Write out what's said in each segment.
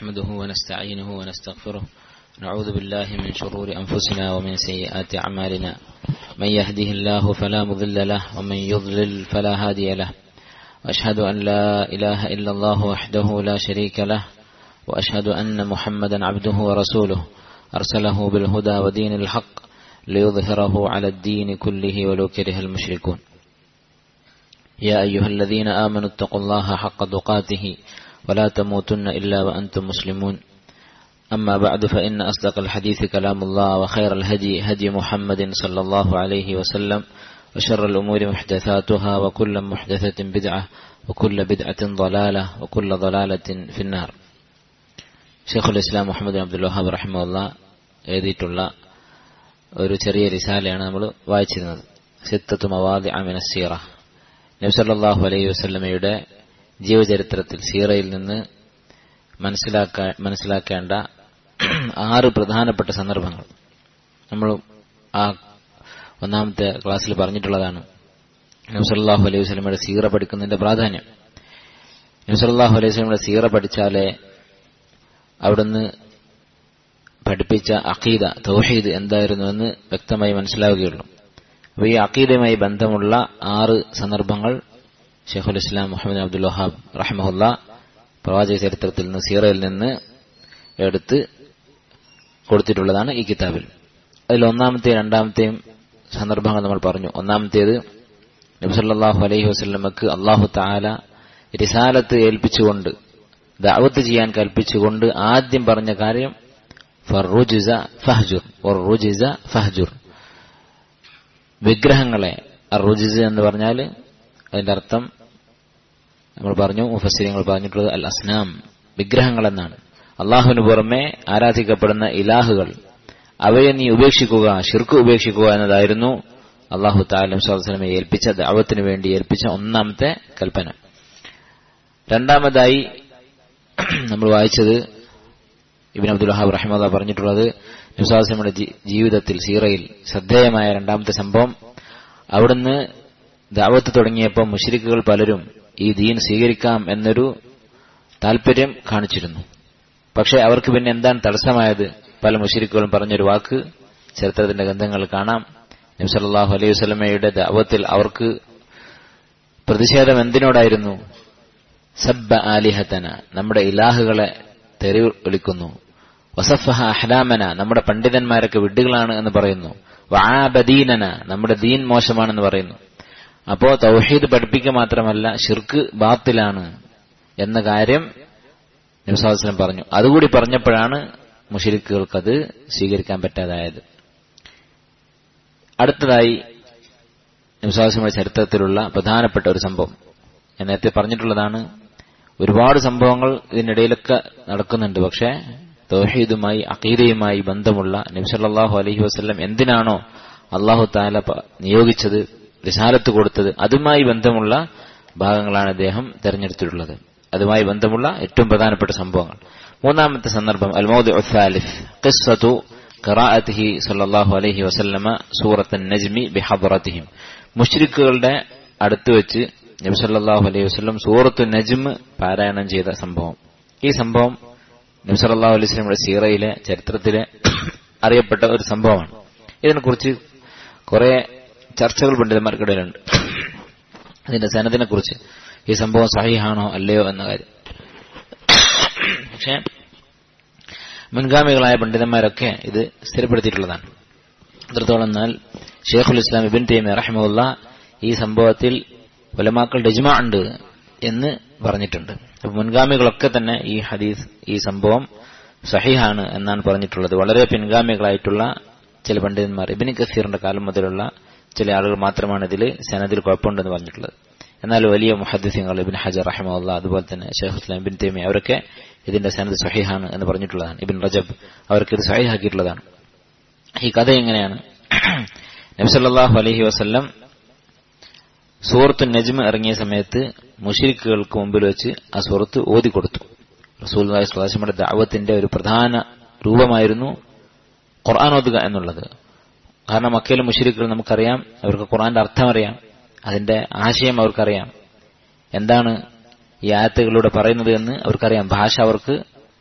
نحمده ونستعينه ونستغفره نعوذ بالله من شرور أنفسنا ومن سيئات أعمالنا من يهده الله فلا مضل له ومن يضلل فلا هادي له وأشهد أن لا إله إلا الله وحده لا شريك له وأشهد أن محمدا عبده ورسوله أرسله بالهدى ودين الحق ليظهره على الدين كله ولو كره المشركون يا أيها الذين آمنوا اتقوا الله حق تقاته ولا تموتن إلا وأنتم مسلمون أما بعد فإن أصدق الحديث كلام الله وخير الهدي هدي محمد صلى الله عليه وسلم وشر الأمور محدثاتها وكل محدثة بدعة وكل بدعة ضلالة وكل ضلالة في النار شيخ الإسلام محمد عبد الوهاب رحمه الله എഴുതിയിട്ടുള്ള ഒരു ചെറിയ റിസാലയാണ് നമ്മൾ വായിച്ചിരുന്നത് സിത്തത്തു മവാദി അമിന സീറ നബ്സല്ലാഹു അലൈഹി വസ്ലമയുടെ ജീവചരിത്രത്തിൽ സീറയിൽ നിന്ന് മനസ്സിലാക്കാ മനസ്സിലാക്കേണ്ട ആറ് പ്രധാനപ്പെട്ട സന്ദർഭങ്ങൾ നമ്മൾ ആ ഒന്നാമത്തെ ക്ലാസ്സിൽ പറഞ്ഞിട്ടുള്ളതാണ് നബ്സല്ലാഹു അലൈഹി വസ്ലമയുടെ സീറ പഠിക്കുന്നതിന്റെ പ്രാധാന്യം നബ്സല്ലാഹു അലൈഹി വസ്ലമയുടെ സീറ പഠിച്ചാലേ അവിടുന്ന് പഠിപ്പിച്ച അഖീദ തൗഹീദ് എന്തായിരുന്നുവെന്ന് വ്യക്തമായി മനസ്സിലാവുകയുള്ളൂ അപ്പോൾ ഈ അഖീദയുമായി ബന്ധമുള്ള ആറ് സന്ദർഭങ്ങൾ ഷെയ്ഖുൽ ഇസ്ലാം മുഹമ്മദ് അബ്ദുൽ വഹാബ് റഹ്മുല്ല പ്രവാചക ചരിത്രത്തിൽ നിന്ന് സീറയിൽ നിന്ന് എടുത്ത് കൊടുത്തിട്ടുള്ളതാണ് ഈ കിതാബിൽ അതിൽ ഒന്നാമത്തെയും രണ്ടാമത്തെയും സന്ദർഭങ്ങൾ നമ്മൾ പറഞ്ഞു ഒന്നാമത്തേത് നബ്സല്ലാഹു അലൈഹി വസ്ലമക്ക് അള്ളാഹു താല റിസാലത്ത് ഏൽപ്പിച്ചുകൊണ്ട് ദാവത്ത് ചെയ്യാൻ കൽപ്പിച്ചുകൊണ്ട് ആദ്യം പറഞ്ഞ കാര്യം ഫറുജിസ ഫഹജുർ റുജിസ ഫഹജുർ വിഗ്രഹങ്ങളെ റുജിസ് എന്ന് പറഞ്ഞാൽ അതിന്റെ അർത്ഥം നമ്മൾ പറഞ്ഞു മുഫസ്സിരിങ്ങൾ പറഞ്ഞിട്ടുള്ളത് അൽ അസ്നാം വിഗ്രഹങ്ങൾ എന്നാണ് അള്ളാഹുവിന് പുറമെ ആരാധിക്കപ്പെടുന്ന ഇലാഹുകൾ അവയെ നീ ഉപേക്ഷിക്കുക ഷിർക്ക് ഉപേക്ഷിക്കുക എന്നതായിരുന്നു അള്ളാഹു താലം സ്വലമെ ഏൽപ്പിച്ച ദാവത്തിന് വേണ്ടി ഏൽപ്പിച്ച ഒന്നാമത്തെ കൽപ്പന രണ്ടാമതായി നമ്മൾ വായിച്ചത് ഇബിൻ അബ്ദുൽ വഹാബ് റഹ്മദ പറഞ്ഞിട്ടുള്ളത് നിസാസിമയുടെ ജീവിതത്തിൽ സീറയിൽ ശ്രദ്ധേയമായ രണ്ടാമത്തെ സംഭവം അവിടുന്ന് ദാവത്ത് തുടങ്ങിയപ്പോൾ മുഷരിക്കുകൾ പലരും ഈ ദീൻ സ്വീകരിക്കാം എന്നൊരു താല്പര്യം കാണിച്ചിരുന്നു പക്ഷെ അവർക്ക് പിന്നെ എന്താണ് തടസ്സമായത് പല മുഷരിക്കുകളും പറഞ്ഞൊരു വാക്ക് ചരിത്രത്തിന്റെ ഗന്ധങ്ങൾ കാണാം നബ്സല്ലാഹു അലൈഹി വസ്ലമയുടെ ദാവത്തിൽ അവർക്ക് പ്രതിഷേധം എന്തിനോടായിരുന്നു സബ്ബ ആലിഹത്തന നമ്മുടെ ഇലാഹുകളെ തെറി വിളിക്കുന്നു വസഫഹ അഹ്ലാമന നമ്മുടെ പണ്ഡിതന്മാരൊക്കെ വിഡ്ഢികളാണ് എന്ന് പറയുന്നു വാബദീനന നമ്മുടെ ദീൻ മോശമാണെന്ന് പറയുന്നു അപ്പോ തൗഹീദ് പഠിപ്പിക്കുക മാത്രമല്ല ഷിർക്ക് ബാത്തിലാണ് എന്ന കാര്യം നബ്സാസ്ലം പറഞ്ഞു അതുകൂടി പറഞ്ഞപ്പോഴാണ് മുഷരിക്കുകൾക്ക് അത് സ്വീകരിക്കാൻ പറ്റാതായത് അടുത്തതായി നബ്സാസ്ലമിയുടെ ചരിത്രത്തിലുള്ള പ്രധാനപ്പെട്ട ഒരു സംഭവം ഞാൻ നേരത്തെ പറഞ്ഞിട്ടുള്ളതാണ് ഒരുപാട് സംഭവങ്ങൾ ഇതിനിടയിലൊക്കെ നടക്കുന്നുണ്ട് പക്ഷേ തൗഹീദുമായി അഖീദയുമായി ബന്ധമുള്ള നബ്സല്ലാഹു അലഹി വസ്ല്ലം എന്തിനാണോ അള്ളാഹു താല നിയോഗിച്ചത് റിസാലത്ത് കൊടുത്തത് അതുമായി ബന്ധമുള്ള ഭാഗങ്ങളാണ് അദ്ദേഹം തെരഞ്ഞെടുത്തിട്ടുള്ളത് അതുമായി ബന്ധമുള്ള ഏറ്റവും പ്രധാനപ്പെട്ട സംഭവങ്ങൾ മൂന്നാമത്തെ സന്ദർഭം അൽമോദ് ഉസാലിഫ് ഖിസ്സത്തു ഖറാഅത്തിഹി സല്ലല്ലാഹു അലൈഹി വസല്ലമ സൂറത്ത് നജ്മി ബിഹദ്റത്തിഹിം മുശ്രിക്കുകളുടെ അടുത്ത് വെച്ച് നബി സല്ലല്ലാഹു അലൈഹി വസല്ലം സൂറത്തു നജ്മ് പാരായണം ചെയ്ത സംഭവം ഈ സംഭവം നബി സല്ലല്ലാഹു അലൈഹി വസല്ലമയുടെ സീറയിലെ ചരിത്രത്തിലെ അറിയപ്പെട്ട ഒരു സംഭവമാണ് ഇതിനെക്കുറിച്ച് കുറെ ചർച്ചകൾ പണ്ഡിതന്മാർക്കിടയിലുണ്ട് അതിന്റെ സനദിനെ കുറിച്ച് ഈ സംഭവം സഹിഹാണോ അല്ലയോ എന്ന കാര്യം പക്ഷെ മുൻഗാമികളായ പണ്ഡിതന്മാരൊക്കെ ഇത് സ്ഥിരപ്പെടുത്തിയിട്ടുള്ളതാണ് എത്രത്തോളം എന്നാൽ ഷെയ്ഖുൽ ഇസ്ലാം ഇബിൻ തൈമി റഹ്മുല്ല ഈ സംഭവത്തിൽ ഉലമാക്കളുടെ ഇജ്മ ഉണ്ട് എന്ന് പറഞ്ഞിട്ടുണ്ട് അപ്പൊ മുൻഗാമികളൊക്കെ തന്നെ ഈ ഹദീസ് ഈ സംഭവം സഹിഹാണ് എന്നാണ് പറഞ്ഞിട്ടുള്ളത് വളരെ പിൻഗാമികളായിട്ടുള്ള ചില പണ്ഡിതന്മാർ ഇബിന് കസീറിന്റെ കാലം മുതലുള്ള ചില ആളുകൾ മാത്രമാണ് ഇതിൽ സനദിൽ കുഴപ്പമുണ്ടെന്ന് പറഞ്ഞിട്ടുള്ളത് എന്നാൽ വലിയ മുഹദ്സിങ്ങൾ ഇബിൻ ഹജർ റഹമുല്ല അതുപോലെ തന്നെ ഷെയ്ഖ് ഇസ്ലാം ഇബിൻ തേമി അവരൊക്കെ ഇതിന്റെ സനദ് സഹിഹാണ് എന്ന് പറഞ്ഞിട്ടുള്ളതാണ് ഇബിൻ റജബ് അവർക്ക് ഇത് സഹിഹാക്കിയിട്ടുള്ളതാണ് ഈ കഥ എങ്ങനെയാണ് നബ്സല്ലാഹു അലഹി വസ്ല്ലം സൂറത്ത് നജ്മ ഇറങ്ങിയ സമയത്ത് മുഷിരിക്കുകൾക്ക് മുമ്പിൽ വെച്ച് ആ സൂറത്ത് ഓതിക്കൊടുത്തു റസൂൽ സ്വലാസിയുടെ ദാവത്തിന്റെ ഒരു പ്രധാന രൂപമായിരുന്നു ഖുർആൻ ഓതുക എന്നുള്ളത് കാരണം മക്കയിലെ മുഷിരിക്കുകൾ നമുക്കറിയാം അവർക്ക് ഖുർആന്റെ അർത്ഥം അറിയാം അതിന്റെ ആശയം അവർക്കറിയാം എന്താണ് ഈ ആയത്തുകളിലൂടെ പറയുന്നത് എന്ന് അവർക്കറിയാം ഭാഷ അവർക്ക്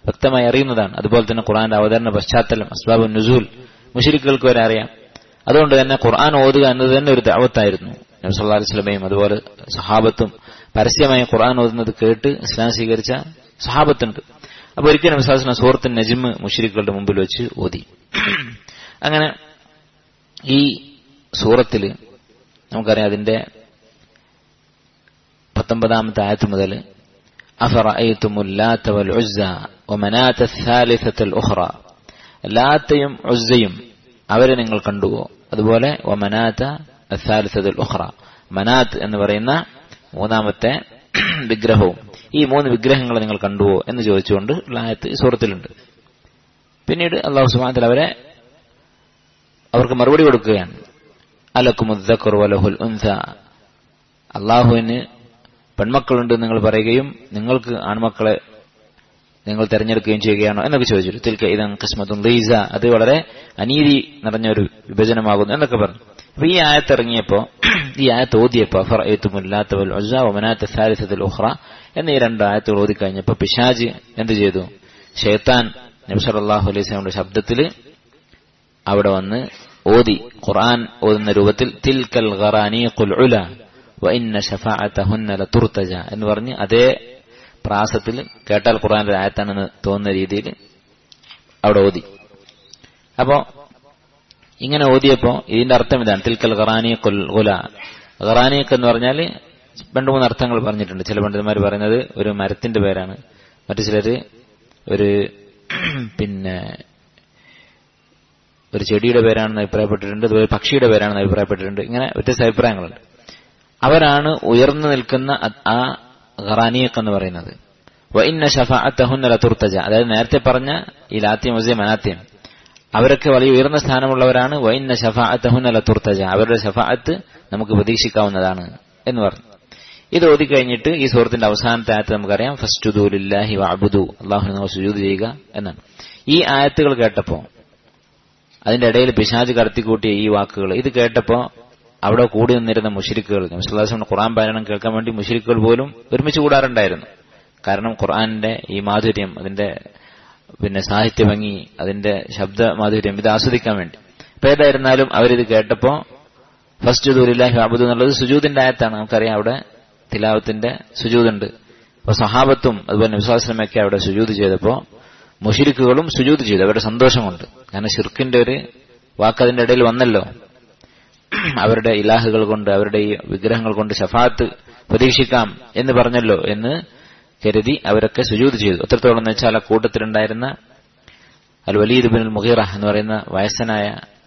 വ്യക്തമായി അറിയുന്നതാണ് അതുപോലെ തന്നെ ഖുർആന്റെ അവതരണ പശ്ചാത്തലം അസ്ബാബു നുസൂൽ മുഷരിക്കുകൾക്ക് വരെ അറിയാം അതുകൊണ്ട് തന്നെ ഖുർആൻ ഓതുക എന്നത് തന്നെ ഒരു ദാവത്തായിരുന്നു നബി സല്ലല്ലാഹു അലൈഹി വസല്ലമയും അതുപോലെ സഹാബത്തും പരസ്യമായി ഖുർആൻ ഓതുന്നത് കേട്ട് ഇസ്ലാം സ്വീകരിച്ച സഹാബത്തുണ്ട് അപ്പൊ ഒരിക്കലും നബി സല്ലല്ലാഹു അലൈഹി സൂറത്ത് നജ്മ് മുഷരിക്കുകളുടെ മുമ്പിൽ വെച്ച് ഓതി അങ്ങനെ ഈ സൂറത്തിൽ നമുക്കറിയാം അതിന്റെ പത്തൊമ്പതാമത്തെ ആയത്ത് മുതൽ أفرأيتم اللات والعزى ومناة الثالثة الأخرى ലാത്തയും ഉസ്സയും അവരെ നിങ്ങൾ കണ്ടുവോ അതുപോലെ വമനാത്ത അസാലിസതുൽ ഉഖ്റ മനാത്ത് എന്ന് പറയുന്ന മൂന്നാമത്തെ വിഗ്രഹവും ഈ മൂന്ന് വിഗ്രഹങ്ങളെ നിങ്ങൾ കണ്ടുവോ എന്ന് ചോദിച്ചുകൊണ്ട് ഉള്ള ആയത്ത് ഈ സൂറത്തിലുണ്ട് പിന്നീട് അള്ളാഹു സുബാനത്തിൽ അവരെ അവർക്ക് മറുപടി കൊടുക്കുകയാണ് അലക്കുമുദ്ദഖർ വലഹുൽ ഉൻസ അള്ളാഹുവിന് പെൺമക്കളുണ്ട് നിങ്ങൾ പറയുകയും നിങ്ങൾക്ക് ആൺമക്കളെ നിങ്ങൾ തെരഞ്ഞെടുക്കുകയും ചെയ്യുകയാണോ എന്നൊക്കെ ചോദിച്ചു തിൽക്ക ഇതം കിസ്മത്തും ലീസ അത് വളരെ അനീതി നിറഞ്ഞ ഒരു വിഭജനമാകുന്നു എന്നൊക്കെ പറഞ്ഞു അപ്പൊ ഈ ആയത്ത് ഇറങ്ങിയപ്പോ ഈ ആയത്ത് ഓതിയപ്പോ അഫർ ഏത്തുമുല്ലാത്തവൽ ഒമനാത്ത സാരിസത്തുൽ ഉഹ്റ എന്നീ രണ്ട് ആയത്തുകൾ ഓതി കഴിഞ്ഞപ്പോ പിശാജ് എന്ത് ചെയ്തു ഷെയ്ത്താൻ നബ്സർ അള്ളാഹു അലൈഹി സ്വലമിന്റെ ശബ്ദത്തിൽ അവിടെ വന്ന് ഓതി ഖുർആൻ ഓതുന്ന രൂപത്തിൽ തിൽക്കൽ ഖറാനീഖുൽ ഉല വഇന്ന ഷഫാഅതഹുന്ന ലതുർതജ എന്ന് പറഞ്ഞ് അതേ പ്രാസത്തിൽ കേട്ടാൽ ഖുർആന്റെ ആയത്താണെന്ന് തോന്നുന്ന രീതിയിൽ അവിടെ ഓതി അപ്പോ ഇങ്ങനെ ഓതിയപ്പോ ഇതിന്റെ അർത്ഥം ഇതാണ് തിൽക്കൽ ഖറാനീഖുൽ ഉല ഖറാനീഖ് എന്ന് പറഞ്ഞാൽ രണ്ടു മൂന്ന് അർത്ഥങ്ങൾ പറഞ്ഞിട്ടുണ്ട് ചില പണ്ഡിതന്മാർ പറയുന്നത് ഒരു മരത്തിന്റെ പേരാണ് മറ്റു ചിലര് ഒരു പിന്നെ ഒരു ചെടിയുടെ പേരാണെന്ന് അഭിപ്രായപ്പെട്ടിട്ടുണ്ട് അതുപോലെ പക്ഷിയുടെ പേരാണെന്ന് അഭിപ്രായപ്പെട്ടിട്ടുണ്ട് ഇങ്ങനെ വ്യത്യസ്ത അഭിപ്രായങ്ങളുണ്ട് അവരാണ് ഉയർന്നു നിൽക്കുന്ന ആ ഖറാനിയക്ക് എന്ന് പറയുന്നത് വഇന്ന ഷഫാഅത്തഹുന്ന ലതുർത്തജ അതായത് നേരത്തെ പറഞ്ഞ ഈ ലാത്യം മുസിയ മനാത്യം അവരൊക്കെ വലിയ ഉയർന്ന സ്ഥാനമുള്ളവരാണ് വൈന്ന ഷഫാഅത്തഹുന്ന ലതുർത്തജ അവരുടെ ഷഫാഅത്ത് നമുക്ക് പ്രതീക്ഷിക്കാവുന്നതാണ് എന്ന് പറഞ്ഞു ഇത് ഓതിക്കഴിഞ്ഞിട്ട് ഈ സുഹൃത്തിന്റെ അവസാനത്തെ ആയത്ത് നമുക്കറിയാം ഫസ്റ്റുദൂലില്ലാഹി വഅബുദു അള്ളാഹുവിനെ നമ്മൾ സുജൂദ് ചെയ്യുക എന്നാണ് ഈ ആയത്തുകൾ കേട്ടപ്പോ അതിന്റെ ഇടയിൽ പിശാജ് കടത്തിക്കൂട്ടിയ ഈ വാക്കുകൾ ഇത് കേട്ടപ്പോ അവിടെ കൂടി നിന്നിരുന്ന മുഷരിക്കുകൾ നബ്സുല്ലാസ്ലം ഖുറാൻ പാരായണം കേൾക്കാൻ വേണ്ടി മുഷരിക്കുകൾ പോലും ഒരുമിച്ച് കൂടാറുണ്ടായിരുന്നു കാരണം ഖുർആാനിന്റെ ഈ മാധുര്യം അതിന്റെ പിന്നെ സാഹിത്യ ഭംഗി അതിന്റെ ശബ്ദ മാധുര്യം ഇത് ആസ്വദിക്കാൻ വേണ്ടി അപ്പൊ ഏതായിരുന്നാലും അവരിത് കേട്ടപ്പോ ഫസ്റ്റ് ദൂരില്ലാഹി അബുദ് എന്നുള്ളത് സുജൂദിന്റെ ആയത്താണ് നമുക്കറിയാം അവിടെ തിലാവത്തിന്റെ സുജൂദുണ്ട് അപ്പൊ സഹാബത്തും അതുപോലെ നബ്സാസ്ലമൊക്കെ അവിടെ സുജൂദ് ചെയ്തപ്പോ മുഷിരിക്കുകളും സുജൂദ് ചെയ്തു അവരുടെ സന്തോഷം കൊണ്ട് കാരണം ഷിർക്കിന്റെ ഒരു വാക്ക് അതിന്റെ ഇടയിൽ വന്നല്ലോ അവരുടെ ഇലാഹുകൾ കൊണ്ട് അവരുടെ ഈ വിഗ്രഹങ്ങൾ കൊണ്ട് ഷഫാത്ത് പ്രതീക്ഷിക്കാം എന്ന് പറഞ്ഞല്ലോ എന്ന് കരുതി അവരൊക്കെ സുജൂത് ചെയ്തു എത്രത്തോളം എന്ന് വെച്ചാൽ ആ കൂട്ടത്തിലുണ്ടായിരുന്ന അൽ വലീദ് ബിൻ മുഹീറ എന്ന് പറയുന്ന വയസ്സനായ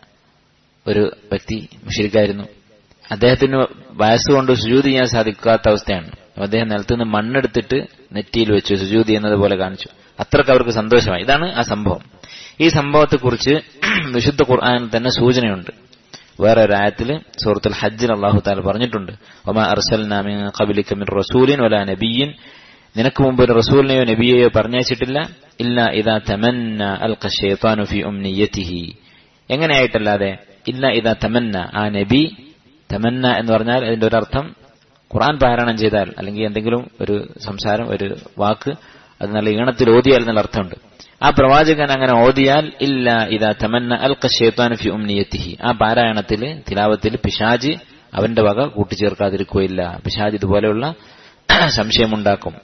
ഒരു വ്യക്തി മുഷിരിക്കായിരുന്നു അദ്ദേഹത്തിന് വയസ്സുകൊണ്ട് സുജൂത് ചെയ്യാൻ സാധിക്കാത്ത അവസ്ഥയാണ് അദ്ദേഹം നിലത്തുനിന്ന് മണ്ണെടുത്തിട്ട് നെറ്റിയിൽ വെച്ചു സുജൂത് ചെയ്യുന്നത് പോലെ കാണിച്ചു അത്രക്ക് അവർക്ക് സന്തോഷമായി ഇതാണ് ആ സംഭവം ഈ സംഭവത്തെക്കുറിച്ച് വിശുദ്ധ ഖുർആാനിൽ തന്നെ സൂചനയുണ്ട് വേറെ ഒരു ആയത്തില് സൂറത്തുൽ ഹജ്ജിൽ അള്ളാഹു താല പറഞ്ഞിട്ടുണ്ട് ഒമാ അർസൽനാമിൻ കബിലിക്ക മിൻ റസൂലിൻ വലാ നബിയിൻ നിനക്ക് മുമ്പ് ഒരു റസൂലിനെയോ നബിയെയോ പറഞ്ഞയച്ചിട്ടില്ല ഇല്ല ഇതാ തമന്ന അൽ ഷെയ്ത്താനു ഫി ഉംനിയത്തിഹി എങ്ങനെയായിട്ടല്ലാതെ ഇല്ല ഇതാ തമന്ന ആ നബി തമന്ന എന്ന് പറഞ്ഞാൽ അതിന്റെ ഒരർത്ഥം ഖുർആൻ പാരായണം ചെയ്താൽ അല്ലെങ്കിൽ എന്തെങ്കിലും ഒരു സംസാരം ഒരു വാക്ക് അത് നല്ല ഈണത്തിൽ ഓതിയാൽ എന്നുള്ള അർത്ഥമുണ്ട് ആ പ്രവാചകൻ അങ്ങനെ ഓതിയാൽ ഇല്ല ഇതാ തമന്ന അൽ ഷെയ്ത്താനു ഫി ഉംനിയത്തിഹി ആ പാരായണത്തിൽ തിലാവത്തിൽ പിശാജ് അവന്റെ വക കൂട്ടിച്ചേർക്കാതിരിക്കുകയില്ല പിശാജ് ഇതുപോലെയുള്ള സംശയമുണ്ടാക്കും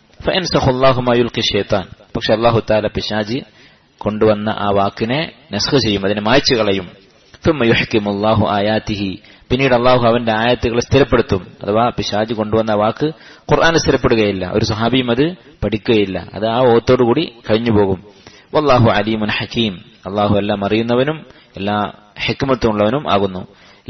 ഷെയ്ത്താൻ പക്ഷെ അള്ളാഹു താല പിശാജി കൊണ്ടുവന്ന ആ വാക്കിനെ നെസ്ഖ് ചെയ്യും അതിനെ മായ്ച്ചു കളയും അള്ളാഹു ആയാത്തിഹി പിന്നീട് അള്ളാഹു അവന്റെ ആയത്തുകൾ സ്ഥിരപ്പെടുത്തും അഥവാ പിശാജ് കൊണ്ടുവന്ന വാക്ക് ഖുർആൻ സ്ഥിരപ്പെടുകയില്ല ഒരു സഹാബിയും അത് പഠിക്കുകയില്ല അത് ആ ഓത്തോടുകൂടി കഴിഞ്ഞു പോകും വല്ലാഹു അലീമുൻ ഹക്കീം അള്ളാഹു എല്ലാം അറിയുന്നവനും എല്ലാ ഹെക്മത്തും ഉള്ളവനും ആകുന്നു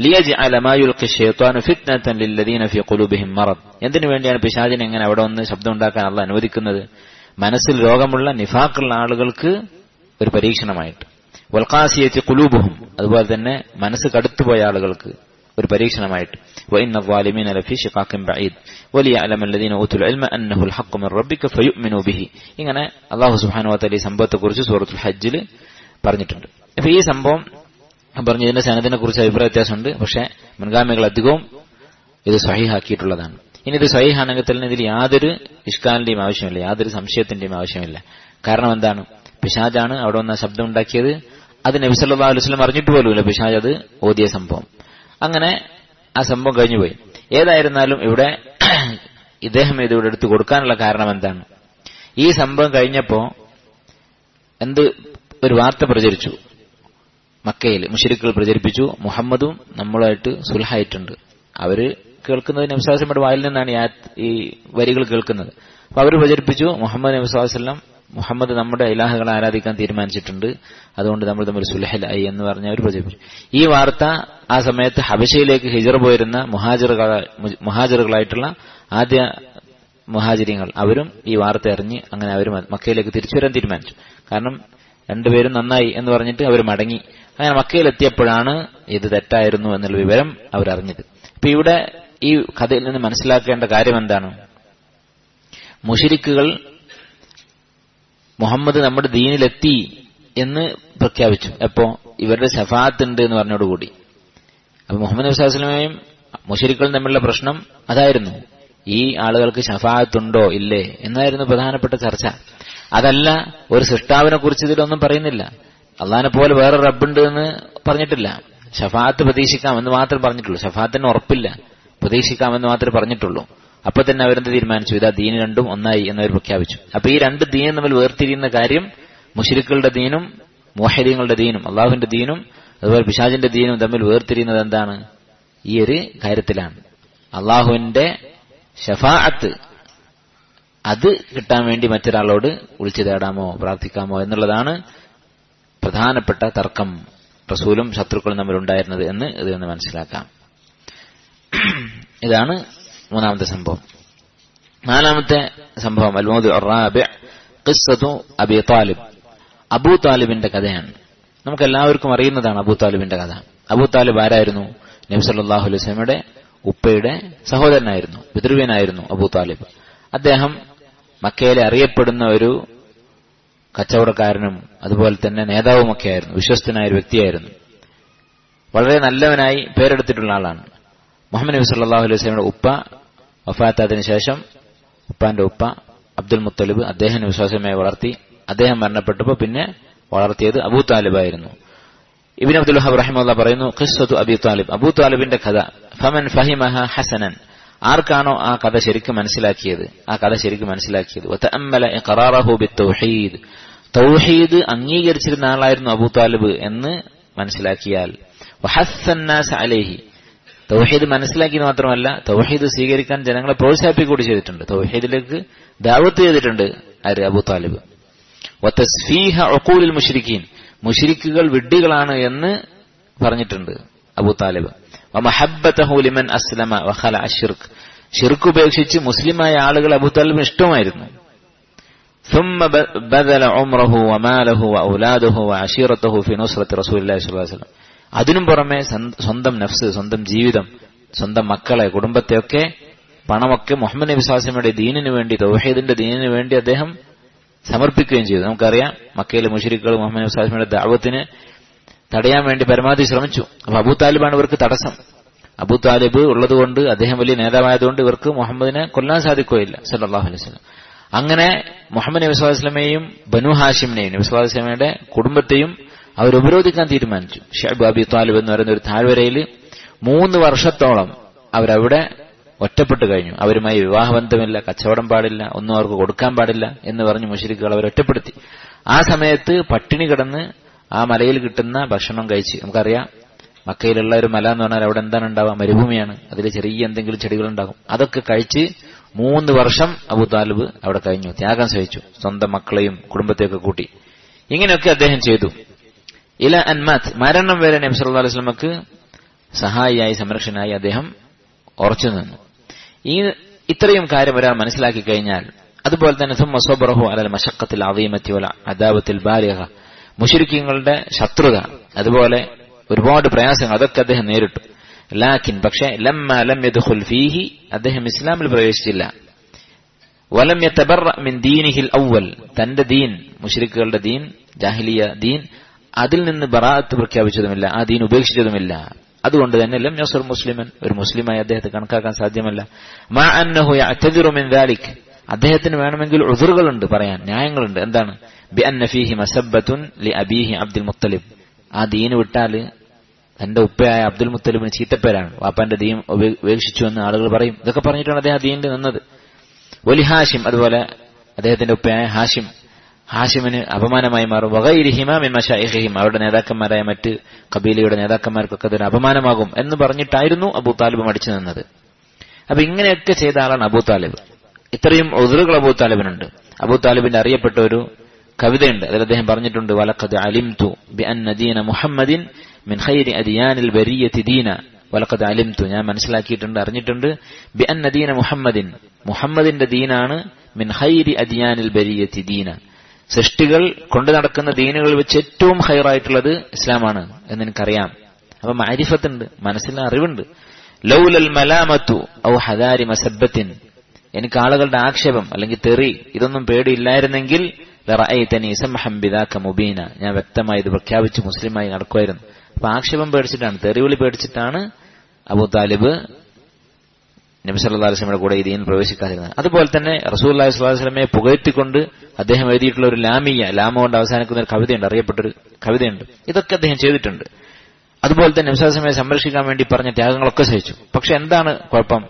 എന്തിനു വേണ്ടിയാണ് പിശാചിനെ എങ്ങനെ അവിടെ ഒന്ന് ശബ്ദം ഉണ്ടാക്കാൻ അള്ള അനുവദിക്കുന്നത് മനസ്സിൽ രോഗമുള്ള നിഫാക്കുള്ള ആളുകൾക്ക് ഒരു പരീക്ഷണമായിട്ട് വൽക്കാസിയച്ച് കുലൂബുഹും അതുപോലെ തന്നെ മനസ്സ് കടുത്തുപോയ ആളുകൾക്ക് ഒരു പരീക്ഷണമായിട്ട് وإن الظالمين لفي شقاق بعيد وليعلم الذين أوتوا العلم أنه الحق من ربك فيؤمنوا به ഇങ്ങനെ അള്ളാഹു സുബ്ഹാനഹു വതആല ഈ സംഭവത്തെക്കുറിച്ച് സൂറത്തുൽ ഹജ്ജിൽ പറഞ്ഞിട്ടുണ്ട് അപ്പൊ ഈ സംഭവം പറഞ്ഞു ഇതിന്റെ സനദിനെ കുറിച്ച് അഭിപ്രായ വ്യത്യാസമുണ്ട് പക്ഷെ മുൻഗാമികൾ അധികവും ഇത് സഹിഹാക്കിയിട്ടുള്ളതാണ് ഇനി ഇത് സഹിഹാണെങ്കിൽ തന്നെ ഇതിൽ യാതൊരു ഇഷ്കാലിന്റെയും ആവശ്യമില്ല യാതൊരു സംശയത്തിന്റെയും ആവശ്യമില്ല കാരണം എന്താണ് പിശാജാണ് അവിടെ വന്ന ശബ്ദം ഉണ്ടാക്കിയത് അത് നബി സല്ലാ അലുസ്ലം അറിഞ്ഞിട്ട് പോലുമില്ല പിശാജ് അത് ഓതിയ സംഭവം അങ്ങനെ ആ സംഭവം കഴിഞ്ഞുപോയി ഏതായിരുന്നാലും ഇവിടെ ഇദ്ദേഹം ഇത് ഇവിടെ എടുത്തു കൊടുക്കാനുള്ള കാരണം എന്താണ് ഈ സംഭവം കഴിഞ്ഞപ്പോ എന്ത് ഒരു വാർത്ത പ്രചരിച്ചു മക്കയിൽ മുഷരിക്കുകൾ പ്രചരിപ്പിച്ചു മുഹമ്മദും നമ്മളുമായിട്ട് സുൽഹായിട്ടുണ്ട് അവര് കേൾക്കുന്നത് നബ്സാസിന്റെ വായിൽ നിന്നാണ് ഈ വരികൾ കേൾക്കുന്നത് അപ്പൊ അവർ പ്രചരിപ്പിച്ചു മുഹമ്മദ് നബ്സാസ്ലം മുഹമ്മദ് നമ്മുടെ ഇലാഹുകളെ ആരാധിക്കാൻ തീരുമാനിച്ചിട്ടുണ്ട് അതുകൊണ്ട് നമ്മൾ തമ്മിൽ സുലഹലായി എന്ന് പറഞ്ഞ് അവർ പ്രചരിപ്പിച്ചു ഈ വാർത്ത ആ സമയത്ത് ഹബശയിലേക്ക് ഹിജർ പോയിരുന്ന മുഹാജിറുകളായിട്ടുള്ള ആദ്യ മുഹാജിരിങ്ങൾ അവരും ഈ വാർത്ത അറിഞ്ഞ് അങ്ങനെ അവർ മക്കയിലേക്ക് തിരിച്ചു വരാൻ തീരുമാനിച്ചു കാരണം രണ്ടുപേരും നന്നായി എന്ന് പറഞ്ഞിട്ട് അവർ മടങ്ങി അങ്ങനെ മക്കയിലെത്തിയപ്പോഴാണ് ഇത് തെറ്റായിരുന്നു എന്നുള്ള വിവരം അവരറിഞ്ഞത് ഇപ്പൊ ഇവിടെ ഈ കഥയിൽ നിന്ന് മനസ്സിലാക്കേണ്ട കാര്യം എന്താണ് മുഷിരിക്കുകൾ മുഹമ്മദ് നമ്മുടെ ദീനിലെത്തി എന്ന് പ്രഖ്യാപിച്ചു എപ്പോ ഇവരുടെ ശഫാത്ത് ഉണ്ട് എന്ന് പറഞ്ഞോടുകൂടി അപ്പൊ മുഹമ്മദ് നബി സ്വലമയും മുഷരിക്കളും തമ്മിലുള്ള പ്രശ്നം അതായിരുന്നു ഈ ആളുകൾക്ക് ഷഫാത്തുണ്ടോ ഇല്ലേ എന്നായിരുന്നു പ്രധാനപ്പെട്ട ചർച്ച അതല്ല ഒരു സൃഷ്ടാവിനെ കുറിച്ച് ഇതിലൊന്നും പറയുന്നില്ല അള്ളഹാനെ പോലെ വേറെ റബ്ബുണ്ട് എന്ന് പറഞ്ഞിട്ടില്ല ഷഫാത്ത് പ്രതീക്ഷിക്കാം എന്ന് മാത്രമേ പറഞ്ഞിട്ടുള്ളൂ ഷഫാത്തിന് ഉറപ്പില്ല പ്രതീക്ഷിക്കാമെന്ന് മാത്രമേ പറഞ്ഞിട്ടുള്ളൂ അപ്പൊ തന്നെ അവരെന്ത് തീരുമാനിച്ചു ഇതാ ദീന് രണ്ടും ഒന്നായി എന്നവർ പ്രഖ്യാപിച്ചു അപ്പൊ ഈ രണ്ട് ദീനും തമ്മിൽ വേർതിരിയുന്ന കാര്യം മുഷരിക്കളുടെ ദീനും മോഹരീങ്ങളുടെ ദീനും അള്ളാഹുവിന്റെ ദീനും അതുപോലെ പിശാജിന്റെ ദീനും തമ്മിൽ വേർതിരിയുന്നത് എന്താണ് ഈ ഒരു കാര്യത്തിലാണ് അള്ളാഹുവിന്റെ ഷഫാഅത്ത് അത് കിട്ടാൻ വേണ്ടി മറ്റൊരാളോട് വിളിച്ചു തേടാമോ പ്രാർത്ഥിക്കാമോ എന്നുള്ളതാണ് പ്രധാനപ്പെട്ട തർക്കം റസൂലും ശത്രുക്കളും തമ്മിലുണ്ടായിരുന്നത് എന്ന് ഇതിൽ നിന്ന് മനസ്സിലാക്കാം ഇതാണ് മൂന്നാമത്തെ സംഭവം നാലാമത്തെ സംഭവം അൽമോദ് ഖിസ്സത്തു അബി താലിബ് അബൂ താലിബിന്റെ കഥയാണ് നമുക്ക് എല്ലാവർക്കും അറിയുന്നതാണ് അബൂ താലിബിന്റെ കഥ അബൂ താലിബ് ആരായിരുന്നു നബി സല്ലല്ലാഹു അലൈഹി വസല്ലമയുടെ ഉപ്പയുടെ സഹോദരനായിരുന്നു പിതൃവ്യനായിരുന്നു അബൂ താലിബ് അദ്ദേഹം മക്കയിലെ അറിയപ്പെടുന്ന ഒരു കച്ചവടക്കാരനും അതുപോലെ തന്നെ നേതാവുമൊക്കെയായിരുന്നു വിശ്വസ്തനായ ഒരു വ്യക്തിയായിരുന്നു വളരെ നല്ലവനായി പേരെടുത്തിട്ടുള്ള ആളാണ് മുഹമ്മദ് നബി സല്ലാഹു അലൈഹി സ്വലമിയുടെ ഉപ്പ വഫാത്തായതിനു ശേഷം ഉപ്പാന്റെ ഉപ്പ അബ്ദുൽ മുത്തലിബ് അദ്ദേഹം വിശ്വാസമായി വളർത്തി അദ്ദേഹം മരണപ്പെട്ടപ്പോൾ പിന്നെ വളർത്തിയത് അബൂ താലിബായിരുന്നു ഇബിൻ അബ്ദുൽ ഹബ് റഹിമുള്ള പറയുന്നു ഖിസ്സത്തു അബി താലിബ് അബൂ താലിബിന്റെ കഥ ഫമൻ ഫഹിമഹ ഹസനൻ ആർക്കാണോ ആ കഥ ശരിക്കും മനസ്സിലാക്കിയത് ആ കഥ ശരിക്കും മനസ്സിലാക്കിയത് വതഅമ്മല ഇഖറാറഹു ബിത്തൗഹീദ് തൗഹീദ് അംഗീകരിച്ചിരുന്ന ആളായിരുന്നു അബൂ താലിബ് എന്ന് മനസ്സിലാക്കിയാൽ വഹസ്സന്നാസ് അലൈഹി തൗഹീദ് മനസ്സിലാക്കിയത് മാത്രമല്ല തൗഹീദ് സ്വീകരിക്കാൻ ജനങ്ങളെ പ്രോത്സാഹിപ്പിക്കൂടി ചെയ്തിട്ടുണ്ട് തൗഹീദിലേക്ക് ദാവത്ത് ചെയ്തിട്ടുണ്ട് ആര് അബൂ താലിബ് വതസ്ഫീഹ ഉഖൂലിൽ മുശ്രിക്കീൻ മുശ്രിക്കുകൾ വിഡ്ഢികളാണ് എന്ന് പറഞ്ഞിട്ടുണ്ട് അബൂ താലിബ് വമഹബ്ബതഹു ലിമൻ അസ്ലമ വഖല അശ്ശിർക്ക് ഷിർക്ക് ഉപേക്ഷിച്ച് മുസ്ലിമായ ആളുകൾ അബൂ താലിബിന് ഇഷ്ടമായിരുന്നു ثم بذل عمره وماله وأولاده وعشيرته في نصرة رسول الله صلى الله عليه وسلم അതിനും പുറമെ സ്വന്തം നഫ്സ് സ്വന്തം ജീവിതം സ്വന്തം മക്കളെ കുടുംബത്തെയൊക്കെ പണമൊക്കെ മുഹമ്മദ് നബി സ്വാസമയുടെ ദീനിന് വേണ്ടി തൗഹീദിന്റെ ദീനിന് വേണ്ടി അദ്ദേഹം സമർപ്പിക്കുകയും ചെയ്തു നമുക്കറിയാം മക്കയിലെ മുഷരിക്കൾ മുഹമ്മദ് നബി സ്വാസമയുടെ ദാവത്തിന് തടയാൻ വേണ്ടി പരമാവധി ശ്രമിച്ചു അപ്പൊ അബൂ താലിബാണ് ഇവർക്ക് തടസ്സം അബൂ താലിബ് ഉള്ളതുകൊണ്ട് അദ്ദേഹം വലിയ നേതാവായതുകൊണ്ട് ഇവർക്ക് മുഹമ്മദിനെ കൊല്ലാൻ സാധിക്കുകയില്ല സല്ലാഹു അലൈഹി സ്വലം അങ്ങനെ മുഹമ്മദ് നബി സ്വലാസ്ലമയെയും ബനു ഹാഷിമിനെയും നബി സ്വലാസ്ലമയുടെ കുടുംബത്തെയും അവർ ഉപരോധിക്കാൻ തീരുമാനിച്ചു ഷെബ് അബി താലിബ് എന്ന് പറയുന്ന ഒരു താഴ്വരയിൽ മൂന്ന് വർഷത്തോളം അവരവിടെ ഒറ്റപ്പെട്ടു കഴിഞ്ഞു അവരുമായി വിവാഹബന്ധമില്ല കച്ചവടം പാടില്ല ഒന്നും അവർക്ക് കൊടുക്കാൻ പാടില്ല എന്ന് പറഞ്ഞ് മുഷരിക്കുകൾ അവർ ഒറ്റപ്പെടുത്തി ആ സമയത്ത് പട്ടിണി കിടന്ന് ആ മലയിൽ കിട്ടുന്ന ഭക്ഷണം കഴിച്ച് നമുക്കറിയാം മക്കയിലുള്ള ഒരു മല എന്ന് പറഞ്ഞാൽ അവിടെ എന്താണ് ഉണ്ടാവുക മരുഭൂമിയാണ് അതിൽ ചെറിയ എന്തെങ്കിലും ചെടികൾ ഉണ്ടാകും അതൊക്കെ കഴിച്ച് മൂന്ന് വർഷം അബു താലിബ് അവിടെ കഴിഞ്ഞു ത്യാഗം സഹിച്ചു സ്വന്തം മക്കളെയും കുടുംബത്തെയൊക്കെ കൂട്ടി ഇങ്ങനെയൊക്കെ അദ്ദേഹം ചെയ്തു ഇല അൻമാത്ത് മരണം വരെ നബി സല്ലല്ലാഹു അലൈഹി വസല്ലമക്ക് സഹായിയായി സംരക്ഷനായി അദ്ദേഹം ഉറച്ചു നിന്നു ഈ ഇത്രയും കാര്യം ഒരാൾ മനസ്സിലാക്കി കഴിഞ്ഞാൽ അതുപോലെ തന്നെ ثم صبره على المشقة العظيمة والعذابة البالغة മുശ്രിക്കീങ്ങളുടെ ശത്രുത അതുപോലെ ഒരുപാട് പ്രയാസങ്ങൾ അതൊക്കെ അദ്ദേഹം നേരിട്ടു ലാക്കിൻ പക്ഷേ ലമ്മ ലം യദ്ഖുൽ ഫീഹി അദ്ദേഹം ഇസ്ലാമിൽ പ്രവേശിച്ചില്ല വലം യതബറ മിൻ ദീനിഹിൽ അവൽ തന്റെ ദീൻ മുശ്രിക്കുകളുടെ ദീൻ ജാഹിലിയ ദീൻ അതിൽ നിന്ന് ബറാത്ത് പ്രഖ്യാപിച്ചതുമില്ല ആ ദീൻ ഉപേക്ഷിച്ചതുമില്ല അതുകൊണ്ട് തന്നെ ലം യസുർ മുസ്ലിമൻ ഒരു മുസ്ലിമായി അദ്ദേഹത്തെ കണക്കാക്കാൻ സാധ്യമല്ല മാ അന്നഹു യഅ്തദിറു മിൻ ദാലിക് അദ്ദേഹത്തിന് വേണമെങ്കിൽ ഉസുറുകളുണ്ട് പറയാൻ ന്യായങ്ങളുണ്ട് എന്താണ് ബി അന്ന ഫീഹി മസബ്ബത്തുൻ ലി അബീഹി അബ്ദുൽ മുത്തലിബ് ആ ദീന് വിട്ടാല് തന്റെ ഉപ്പയായ അബ്ദുൽ മുത്തലിബിന് ചീത്തപ്പേരാണ് വാപ്പാന്റെ ദീൻ ഉപേ- ഉപേക്ഷിച്ചു എന്ന് ആളുകൾ പറയും ഇതൊക്കെ പറഞ്ഞിട്ടാണ് അദ്ദേഹം ആ ദീനിൽ നിന്നത് ഒലി ഹാഷിം അതുപോലെ അദ്ദേഹത്തിന്റെ ഉപ്പയായ ഹാഷിം ഹാഷിമിന് അപമാനമായി മാറും വകയിരിഹിമ മിൻ മഷായിഹിം അവരുടെ നേതാക്കന്മാരായ മറ്റ് കബീലയുടെ നേതാക്കന്മാർക്കൊക്കെ അതൊരു അപമാനമാകും എന്ന് പറഞ്ഞിട്ടായിരുന്നു അബൂ താലിബ് മടിച്ചു നിന്നത് അപ്പൊ ഇങ്ങനെയൊക്കെ ചെയ്ത ആളാണ് അബൂ താലിബ് ഇത്രയും ഒതുറുകൾ അബൂ താലിബിനുണ്ട് അബൂ താലിബിന്റെ അറിയപ്പെട്ട ഒരു കവിതയുണ്ട് അതിൽ അദ്ദേഹം പറഞ്ഞിട്ടുണ്ട് വലഖദ് അലിംതു ബി അന്ന ദീന മുഹമ്മദിൻ മിൻ ഖൈരി അദിയാനിൽ ബരിയത്തി ദീന വലഖദ് അലിംതു ഞാൻ മനസ്സിലാക്കിയിട്ടുണ്ട് അറിഞ്ഞിട്ടുണ്ട് ബി അന്ന ദീന മുഹമ്മദിൻ മുഹമ്മദിന്റെ ദീനാണ് മിൻ ഖൈരി അദിയാനിൽ ബരിയത്തി ദീന സൃഷ്ടികൾ കൊണ്ടു നടക്കുന്ന ദീനുകൾ വെച്ച് ഏറ്റവും ഹൈറായിട്ടുള്ളത് ഇസ്ലാമാണ് എന്ന് എനിക്കറിയാം അപ്പൊ മാരിഫത്തുണ്ട് മനസ്സിൽ അറിവുണ്ട് ലൗലൽ മലാമത്തു ഔ ഹദാരി മസബത്തിൻ എനിക്ക് ആളുകളുടെ ആക്ഷേപം അല്ലെങ്കിൽ തെറി ഇതൊന്നും പേടിയില്ലായിരുന്നെങ്കിൽ ലറഅയ്തനി സമഹം ബിദാക മുബീന ഞാൻ വ്യക്തമായി ഇത് പ്രഖ്യാപിച്ച് മുസ്ലിമായി നടക്കുമായിരുന്നു അപ്പൊ ആക്ഷേപം പേടിച്ചിട്ടാണ് തെറിവിളി പേടിച്ചിട്ടാണ് അബൂ താലിബ് നബി സല്ലല്ലാഹു അലൈഹി വസല്ലമയുടെ കൂടെ ഈ ദീനിൽ പ്രവേശിക്കാതിരുന്നത് അതുപോലെ തന്നെ റസൂലുള്ളാഹി സ്വല്ലല്ലാഹു അലൈഹി വസല്ലമയെ പുകഴ്ത്തിക്കൊണ്ട് അദ്ദേഹം എഴുതിയിട്ടുള്ള ഒരു ലാമിയ ലാമ കൊണ്ട് അവസാനിക്കുന്ന ഒരു കവിതയുണ്ട് അറിയപ്പെട്ടൊരു കവിതയുണ്ട് ഇതൊക്കെ അദ്ദേഹം ചെയ്തിട്ടുണ്ട് അതുപോലെ തന്നെ നബിസ്വലമയെ സംരക്ഷിക്കാൻ വേണ്ടി പറഞ്ഞ ത്യാഗങ്ങളൊക്കെ സഹിച്ചു പക്ഷെ എന്താണ് കുഴപ്പം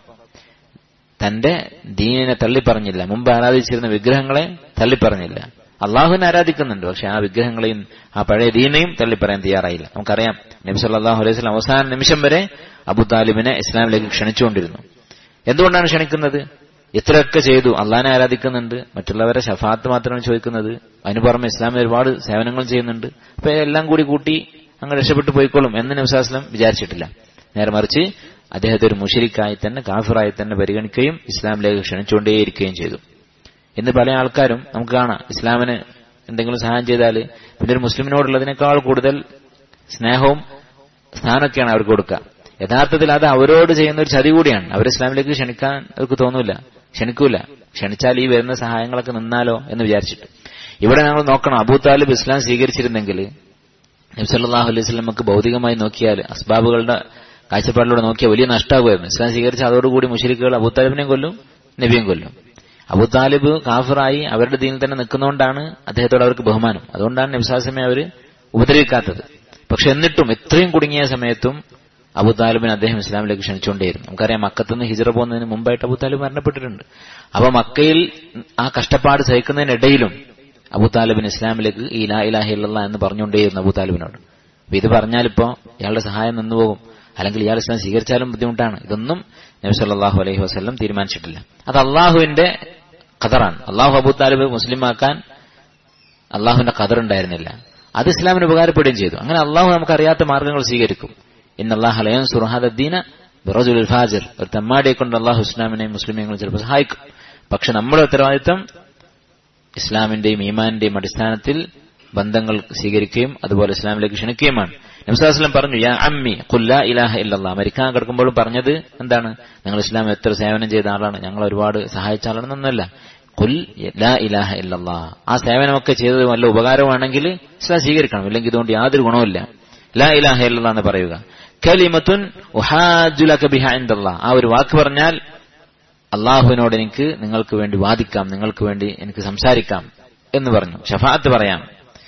തന്റെ ദീനിനെ തള്ളിപ്പറഞ്ഞില്ല മുമ്പ് ആരാധിച്ചിരുന്ന വിഗ്രഹങ്ങളെ തള്ളിപ്പറഞ്ഞില്ല അള്ളാഹുവിനെ ആരാധിക്കുന്നുണ്ട് പക്ഷെ ആ വിഗ്രഹങ്ങളെയും ആ പഴയ ദീനെയും തള്ളിപ്പറയാൻ തയ്യാറായില്ല നമുക്കറിയാം നബി സല്ലല്ലാഹു അലൈഹി വസല്ലം അവസാന നിമിഷം വരെ അബു താലിബിനെ ഇസ്ലാമിലേക്ക് ക്ഷണിച്ചുകൊണ്ടിരുന്നു എന്തുകൊണ്ടാണ് ക്ഷണിക്കുന്നത് ഇത്രയൊക്കെ ചെയ്തു അള്ളാഹിനെ ആരാധിക്കുന്നുണ്ട് മറ്റുള്ളവരെ ഷഫാത്ത് മാത്രമാണ് ചോദിക്കുന്നത് അതിന് പുറമെ ഇസ്ലാമിൽ ഒരുപാട് സേവനങ്ങൾ ചെയ്യുന്നുണ്ട് അപ്പൊ എല്ലാം കൂടി കൂട്ടി അങ്ങ് രക്ഷപ്പെട്ടു പോയിക്കോളും എന്ന് നബ്സാസ്ലം വിചാരിച്ചിട്ടില്ല നേരെ മറിച്ച് അദ്ദേഹത്തെ ഒരു മുഷരിക്കായി തന്നെ കാഫിറായി തന്നെ പരിഗണിക്കുകയും ഇസ്ലാമിലേക്ക് ക്ഷണിച്ചുകൊണ്ടേയിരിക്കുകയും ചെയ്തു ഇന്ന് പല ആൾക്കാരും നമുക്ക് കാണാം ഇസ്ലാമിന് എന്തെങ്കിലും സഹായം ചെയ്താൽ പിന്നെ ഒരു മുസ്ലിമിനോടുള്ളതിനേക്കാൾ കൂടുതൽ സ്നേഹവും സ്ഥാനമൊക്കെയാണ് അവർക്ക് കൊടുക്കുക യഥാർത്ഥത്തിൽ അത് അവരോട് ചെയ്യുന്ന ഒരു ചതി കൂടിയാണ് അവർ ഇസ്ലാമിലേക്ക് ക്ഷണിക്കാൻ അവർക്ക് തോന്നൂല ക്ഷണിക്കൂല ക്ഷണിച്ചാൽ ഈ വരുന്ന സഹായങ്ങളൊക്കെ നിന്നാലോ എന്ന് വിചാരിച്ചിട്ട് ഇവിടെ ഞങ്ങൾ നോക്കണം അബൂ താലിബ് ഇസ്ലാം സ്വീകരിച്ചിരുന്നെങ്കിൽ നബ്സല്ലാഹു അലൈഹി സ്വലമക്ക് ഭൗതികമായി നോക്കിയാൽ അസ്ബാബുകളുടെ കാഴ്ചപ്പാടിലൂടെ നോക്കിയാൽ വലിയ നഷ്ടമാകുമായിരുന്നു ഇസ്ലാം സ്വീകരിച്ച അതോടുകൂടി മുഷരിക്കുകൾ അബൂ താലിബിനെയും കൊല്ലും നബിയും കൊല്ലും അബൂ താലിബ് കാഫിറായി അവരുടെ ദീനിൽ തന്നെ നിൽക്കുന്നതുകൊണ്ടാണ് അദ്ദേഹത്തോട് അവർക്ക് ബഹുമാനം അതുകൊണ്ടാണ് നബ്സാസമെ അവർ ഉപദ്രവിക്കാത്തത് പക്ഷെ എന്നിട്ടും ഇത്രയും കുടുങ്ങിയ സമയത്തും അബൂ താലിബിന് അദ്ദേഹം ഇസ്ലാമിലേക്ക് ക്ഷണിച്ചുകൊണ്ടേയിരുന്നു നമുക്കറിയാം മക്കത്തുനിന്ന് ഹിജറ പോകുന്നതിന് മുമ്പായിട്ട് അബൂ താലിബ് മരണപ്പെട്ടിട്ടുണ്ട് അപ്പൊ മക്കയിൽ ആ കഷ്ടപ്പാട് സഹിക്കുന്നതിനിടയിലും അബൂ താലിബിന് ഇസ്ലാമിലേക്ക് ഈ ലാ ഇലാഹ ഇല്ലല്ലാ എന്ന് പറഞ്ഞുകൊണ്ടേയിരുന്നു അബൂ താലിബിനോട് അപ്പൊ ഇത് പറഞ്ഞാലിപ്പോ ഇയാളുടെ സഹായം നിന്നുപോകും അല്ലെങ്കിൽ ഇയാൾ ഇസ്ലാം സ്വീകരിച്ചാലും ബുദ്ധിമുട്ടാണ് ഇതൊന്നും നബി സല്ലല്ലാഹു അലൈഹി വസല്ലം തീരുമാനിച്ചിട്ടില്ല അത് അള്ളാഹുവിന്റെ ഖദറാണ് അള്ളാഹു അബൂ താലിബ് മുസ്ലിമാക്കാൻ അള്ളാഹുവിന്റെ ഖദർ ഉണ്ടായിരുന്നില്ല അത് ഇസ്ലാമിന് ഉപകാരപ്പെടുകയും ചെയ്തു അങ്ങനെ അള്ളാഹു നമുക്ക് അറിയാത്ത മാർഗങ്ങൾ സ്വീകരിക്കും ഇന്ന് അള്ളാഹു ലയൻ സുർഹാദീന ബിറജുൽ ഫാജിർ ഒരു തെമ്മാടിയെ കൊണ്ട് അള്ളാഹു ഇസ്ലാമിനെയും മുസ്ലിമീങ്ങളും ചിലപ്പോൾ സഹായിക്കും പക്ഷെ നമ്മുടെ ഉത്തരവാദിത്തം ഇസ്ലാമിന്റെയും ഈമാന്റെയും അടിസ്ഥാനത്തിൽ ബന്ധങ്ങൾ സ്വീകരിക്കുകയും അതുപോലെ ഇസ്ലാമിലേക്ക് ക്ഷണിക്കുകയുമാണ് നബ്സാസ്ലം പറഞ്ഞു യാ അമ്മി കുല്ല ഇലാഹ ഇല്ലല്ലാ മരിക്കാൻ കിടക്കുമ്പോഴും പറഞ്ഞത് എന്താണ് നിങ്ങൾ ഇസ്ലാം എത്ര സേവനം ചെയ്ത ആളാണ് ഞങ്ങൾ ഒരുപാട് സഹായിച്ച ആളാണെന്നൊന്നല്ല കുൽ ലാ ഇലാഹ ഇല്ലല്ലാ ആ സേവനമൊക്കെ ചെയ്തത് വല്ല ഉപകാരമാണെങ്കിൽ ഇസ്ലാം സ്വീകരിക്കണം ഇല്ലെങ്കിൽ ഇതുകൊണ്ട് യാതൊരു ഗുണവുമില്ല ലാ ഇലാഹ ഇല്ലല്ലാ എന്ന് പറയുക കലിമത്തുൻ ഉഹാജുലക ബിഹ ഇൻദല്ലാ ആ ഒരു വാക്ക് പറഞ്ഞാൽ അള്ളാഹുവിനോട് എനിക്ക് നിങ്ങൾക്ക് വേണ്ടി വാദിക്കാം നിങ്ങൾക്ക് വേണ്ടി എനിക്ക് സംസാരിക്കാം എന്ന് പറഞ്ഞു ഷഫാത്ത് പറയാം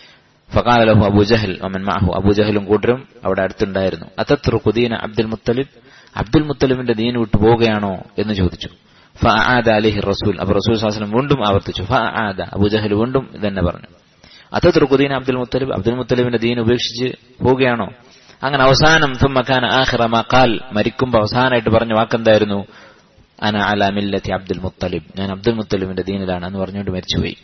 ഫഖാല ലഹു അബൂജഹൽ ഒമൻ മാഹു അബൂജഹലും കൂട്ടരും അവിടെ അടുത്തുണ്ടായിരുന്നു അതത്രുഖുദീന അബ്ദുൽ മുത്തലിബ് അബ്ദുൽ മുത്തലിബിന്റെ ദീൻ വിട്ടു പോവുകയാണോ എന്ന് ചോദിച്ചു ഫആദ അലിഹി റസൂൽ അപ്പൊ റസൂൽ സാഹസം വീണ്ടും ആവർത്തിച്ചു ഫആദ അബൂജഹൽ വീണ്ടും ഇതന്നെ പറഞ്ഞു അതത്രുഖുദീന അബ്ദുൽ മുത്തലിബ് അബ്ദുൽ മുത്തലിബിന്റെ ദീൻ ഉപേക്ഷിച്ച് പോവുകയാണോ അങ്ങനെ അവസാനം തുമ്മക്കാന ആഖിറ മാ ഖാൽ മരിക്കുമ്പോൾ അവസാനമായിട്ട് പറഞ്ഞ വാക്കെന്തായിരുന്നു അന അല മില്ലത്തി അബ്ദുൽ മുത്തലിബ് ഞാൻ അബ്ദുൽ മുത്തലിബിന്റെ ദീനിലാണ് എന്ന് പറഞ്ഞുകൊണ്ട് മരിച്ചുപോയി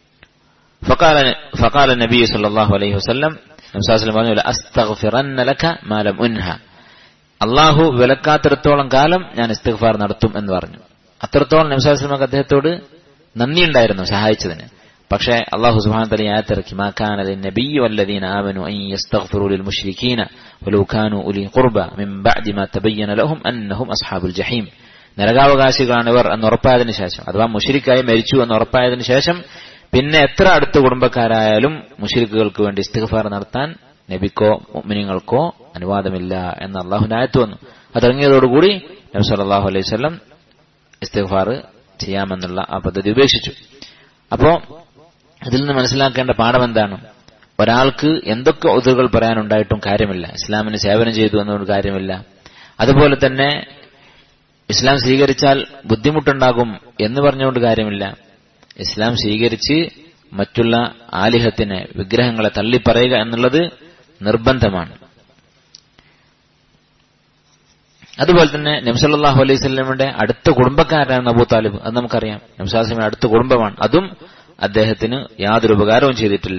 فقال فقال النبي صلى الله عليه وسلم നബ്സാസ്ലം പറഞ്ഞു അസ്തഗ്ഫിറന്ന ലക മാ ലം ഉൻഹ അള്ളാഹു വിലക്കാത്തിടത്തോളം കാലം ഞാൻ ഇസ്തിഗ്ഫാർ നടത്തും എന്ന് പറഞ്ഞു അത്രത്തോളം നബ്സാസ്ലമക്ക് അദ്ദേഹത്തോട് നന്ദിയുണ്ടായിരുന്നു സഹായിച്ചതിന് പക്ഷേ അള്ളാഹു സുബ്ഹാനഹു തആല ആയത്തിറക്കി മാ കാന ലിന്നബിയ്യി വല്ലദീന ആമനു അൻ യസ്തഗ്ഫിറു ലിൽ മുശ്രിക്കീന വലൗ കാനു ഉലി ഖുർബ മിൻ ബഅദി മാ തബയ്യന ലഹും അന്നഹും അസ്ഹാബുൽ ജഹീം നരകാവകാശികളാണ് ഇവർ എന്ന് ഉറപ്പായതിനു ശേഷം അഥവാ മുഷിരിക്കായി മരിച്ചു എന്ന് ഉറപ്പായതിനു ശേഷം പിന്നെ എത്ര അടുത്ത കുടുംബക്കാരായാലും മുഷിരിക്കുകൾക്ക് വേണ്ടി ഇസ്തിഗ്ഫാർ നടത്താൻ നബിക്കോ മുഅ്മിനീങ്ങൾക്കോ അനുവാദമില്ല എന്ന് അള്ളാഹുവിന്റെ ആയത്ത് വന്നു അതിറങ്ങിയതോടുകൂടി നബി സല്ലല്ലാഹു അലൈഹി വസല്ലം ഇസ്തിഗ്ഫാർ ചെയ്യാമെന്നുള്ള ആ പദ്ധതി ഉപേക്ഷിച്ചു അപ്പോ ഇതിൽ നിന്ന് മനസ്സിലാക്കേണ്ട പാഠം എന്താണ് ഒരാൾക്ക് എന്തൊക്കെ ഒതുകൾ പറയാനുണ്ടായിട്ടും കാര്യമില്ല ഇസ്ലാമിന് സേവനം ചെയ്തു എന്നൊരു കാര്യമില്ല അതുപോലെ തന്നെ ഇസ്ലാം സ്വീകരിച്ചാൽ ബുദ്ധിമുട്ടുണ്ടാകും എന്ന് പറഞ്ഞുകൊണ്ട് കാര്യമില്ല ഇസ്ലാം സ്വീകരിച്ച് മറ്റുള്ള ആലിഹത്തിന് വിഗ്രഹങ്ങളെ തള്ളിപ്പറയുക എന്നുള്ളത് നിർബന്ധമാണ് അതുപോലെ തന്നെ നബ്സല്ലാഹു അലൈഹി സ്വലമിന്റെ അടുത്ത കുടുംബക്കാരാണ് അബൂ താലിബ് അത് നമുക്കറിയാം നബ്സാസ്ലമിന്റെ അടുത്ത കുടുംബമാണ് അതും അദ്ദേഹത്തിന് യാതൊരു ഉപകാരവും ചെയ്തിട്ടില്ല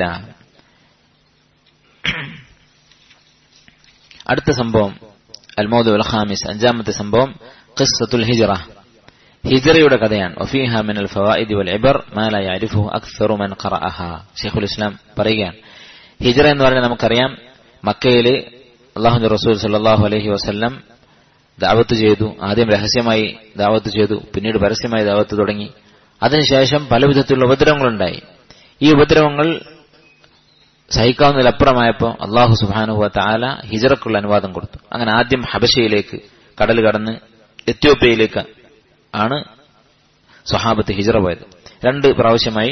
അടുത്ത സംഭവം അൽമോദ് ഉൽ ഖാമിസ് അഞ്ചാമത്തെ സംഭവം ഖിസ്സത്തുൽ ഹിജ്റ ഹിജ്റയുടെ കഥയാണ് വഫീഹ മിൻ അൽ ഫവായിദ് വൽ ഇബർ മാ ലാ യഅരിഫുഹു അക്സറു മൻ ഖറഅഹ ഷെയ്ഖുൽ ഇസ്ലാം പറയുകയാണ് ഹിജ്റ എന്ന് പറഞ്ഞാൽ നമുക്കറിയാം മക്കയിൽ അള്ളാഹുന്റെ റസൂൽ സല്ലല്ലാഹു അലൈഹി വസല്ലം ദാവത്ത് ചെയ്തു ആദ്യം രഹസ്യമായി ദാവത്ത് ചെയ്തു പിന്നീട് പരസ്യമായി ദാവത്ത് തുടങ്ങി അതിനുശേഷം പല വിധത്തിലുള്ള ഉപദ്രവങ്ങളുണ്ടായി ഈ ഉപദ്രവങ്ങൾ സഹിക്കാവുന്നതിലപ്പുറമായപ്പോൾ അള്ളാഹു സുബാനുഹ താല ഹിജറക്കുള്ള അനുവാദം കൊടുത്തു അങ്ങനെ ആദ്യം ഹബശയിലേക്ക് കടൽ കടന്ന് എത്യോപ്യയിലേക്ക് ആണ് സ്വഹാബത്ത് ഹിജറ പോയത് രണ്ട് പ്രാവശ്യമായി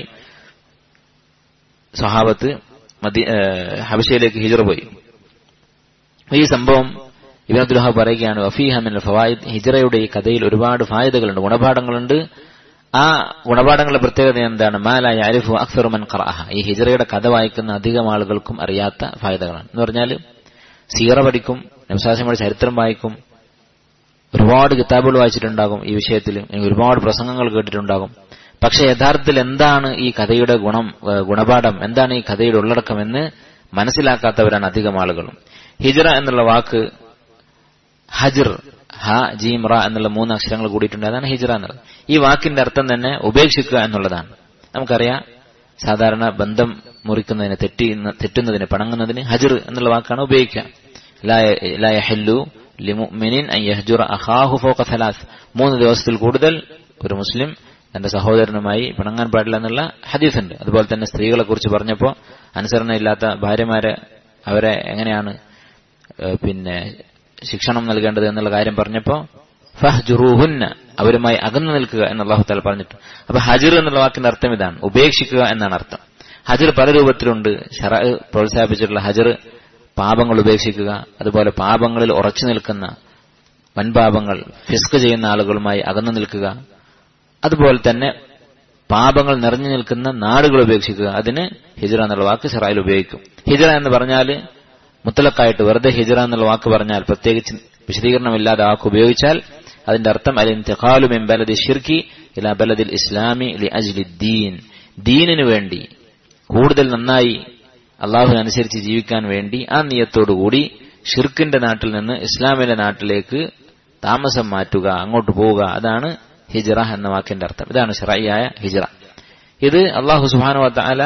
സ്വഹാബത്ത് ഹബശയിലേക്ക് ഹിജറ പോയി ഈ സംഭവം ഇബിൻ അബ്ദുൽ വഹാബ് പറയുകയാണ് വഫീഹ മിൻ ഫവായിദ് ഹിജറയുടെ ഈ കഥയിൽ ഒരുപാട് ഫായതകളുണ്ട് ഗുണപാഠങ്ങളുണ്ട് ആ ഗുണപാഠങ്ങളുടെ പ്രത്യേകത എന്താണ് മാലായ അരിഫു അക്സർ മൻ ഖറഅഹ ഈ ഹിജറയുടെ കഥ വായിക്കുന്ന അധികം ആളുകൾക്കും അറിയാത്ത ഫായതകളാണ് എന്ന് പറഞ്ഞാൽ സീറ പഠിക്കും നബ്സാസിമയുടെ ചരിത്രം വായിക്കും ഒരുപാട് കിതാബുകൾ വായിച്ചിട്ടുണ്ടാകും ഈ വിഷയത്തിൽ ഒരുപാട് പ്രസംഗങ്ങൾ കേട്ടിട്ടുണ്ടാകും പക്ഷെ യഥാർത്ഥത്തിൽ എന്താണ് ഈ കഥയുടെ ഗുണം ഗുണപാഠം എന്താണ് ഈ കഥയുടെ ഉള്ളടക്കം എന്ന് മനസ്സിലാക്കാത്തവരാണ് അധികം ആളുകളും ഹിജറ എന്നുള്ള വാക്ക് ഹജർ ഹ ജീം റ എന്നുള്ള മൂന്ന് അക്ഷരങ്ങൾ കൂടിയിട്ടുണ്ട് അതാണ് ഹിജറ എന്നുള്ളത് ഈ വാക്കിന്റെ അർത്ഥം തന്നെ ഉപേക്ഷിക്കുക എന്നുള്ളതാണ് നമുക്കറിയാം സാധാരണ ബന്ധം മുറിക്കുന്നതിന് തെറ്റി തെറ്റുന്നതിന് പണങ്ങുന്നതിന് ഹജർ എന്നുള്ള വാക്കാണ് ഉപയോഗിക്കുക ലായഹല്ലു ലിമുഅ്മിനിൻ അൻ യഹ്ജുറ അഖാഹു ഫൗക സലാസ് മൂന്ന് ദിവസത്തിൽ കൂടുതൽ ഒരു മുസ്ലിം തന്റെ സഹോദരനുമായി പിണങ്ങാൻ പാടില്ല എന്നുള്ള ഹദീസ് ഉണ്ട് അതുപോലെ തന്നെ സ്ത്രീകളെ കുറിച്ച് പറഞ്ഞപ്പോൾ അനുസരണയില്ലാത്ത ഭാര്യമാരെ അവരെ എങ്ങനെയാണ് പിന്നെ ശിക്ഷണം നൽകേണ്ടത് എന്നുള്ള കാര്യം പറഞ്ഞപ്പോ ഫഹ്ജുറൂഹുന്ന അവരുമായി അകന്നു നിൽക്കുക എന്ന് അള്ളാഹു താല പറഞ്ഞിട്ട് അപ്പൊ ഹജിർ എന്നുള്ള വാക്കിന്റെ അർത്ഥം ഇതാണ് ഉപേക്ഷിക്കുക എന്നാണ് അർത്ഥം ഹജിർ പല രൂപത്തിലുണ്ട് ഷറ പ്രോത്സാഹിപ്പിച്ചിട്ടുള്ള ഹജിർ പാപങ്ങൾ ഉപേക്ഷിക്കുക അതുപോലെ പാപങ്ങളിൽ ഉറച്ചു നിൽക്കുന്ന വൻപാപങ്ങൾ ഫിസ്ക് ചെയ്യുന്ന ആളുകളുമായി അകന്നു നിൽക്കുക അതുപോലെ തന്നെ പാപങ്ങൾ നിറഞ്ഞു നിൽക്കുന്ന നാടുകൾ ഉപേക്ഷിക്കുക അതിന് ഹിജറ എന്നുള്ള വാക്ക് ഷറായിൽ ഉപയോഗിക്കും ഹിജറ എന്ന് പറഞ്ഞാൽ മുത്തലക്കായിട്ട് വെറുതെ ഹിജറ എന്നുള്ള വാക്ക് പറഞ്ഞാൽ പ്രത്യേകിച്ച് വിശദീകരണമില്ലാതെ വാക്ക് ഉപയോഗിച്ചാൽ അതിന്റെ അർത്ഥം അൽ ഇന്തിഖാലു മിൻ ബലദി ഷിർക്കി ഇലാ ബലദിൽ ഇസ്ലാമി ലി അജ്ലി ദീൻ ദീനിനു വേണ്ടി കൂടുതൽ നന്നായി അള്ളാഹുവിനനുസരിച്ച് ജീവിക്കാൻ വേണ്ടി ആ നിയത്തോടുകൂടി ഷിർക്കിന്റെ നാട്ടിൽ നിന്ന് ഇസ്ലാമിന്റെ നാട്ടിലേക്ക് താമസം മാറ്റുക അങ്ങോട്ട് പോവുക അതാണ് ഹിജറ എന്ന വാക്കിന്റെ അർത്ഥം ഇതാണ് ഷറായിയായ ഹിജറ ഇത് അള്ളാഹു സുബാനു താല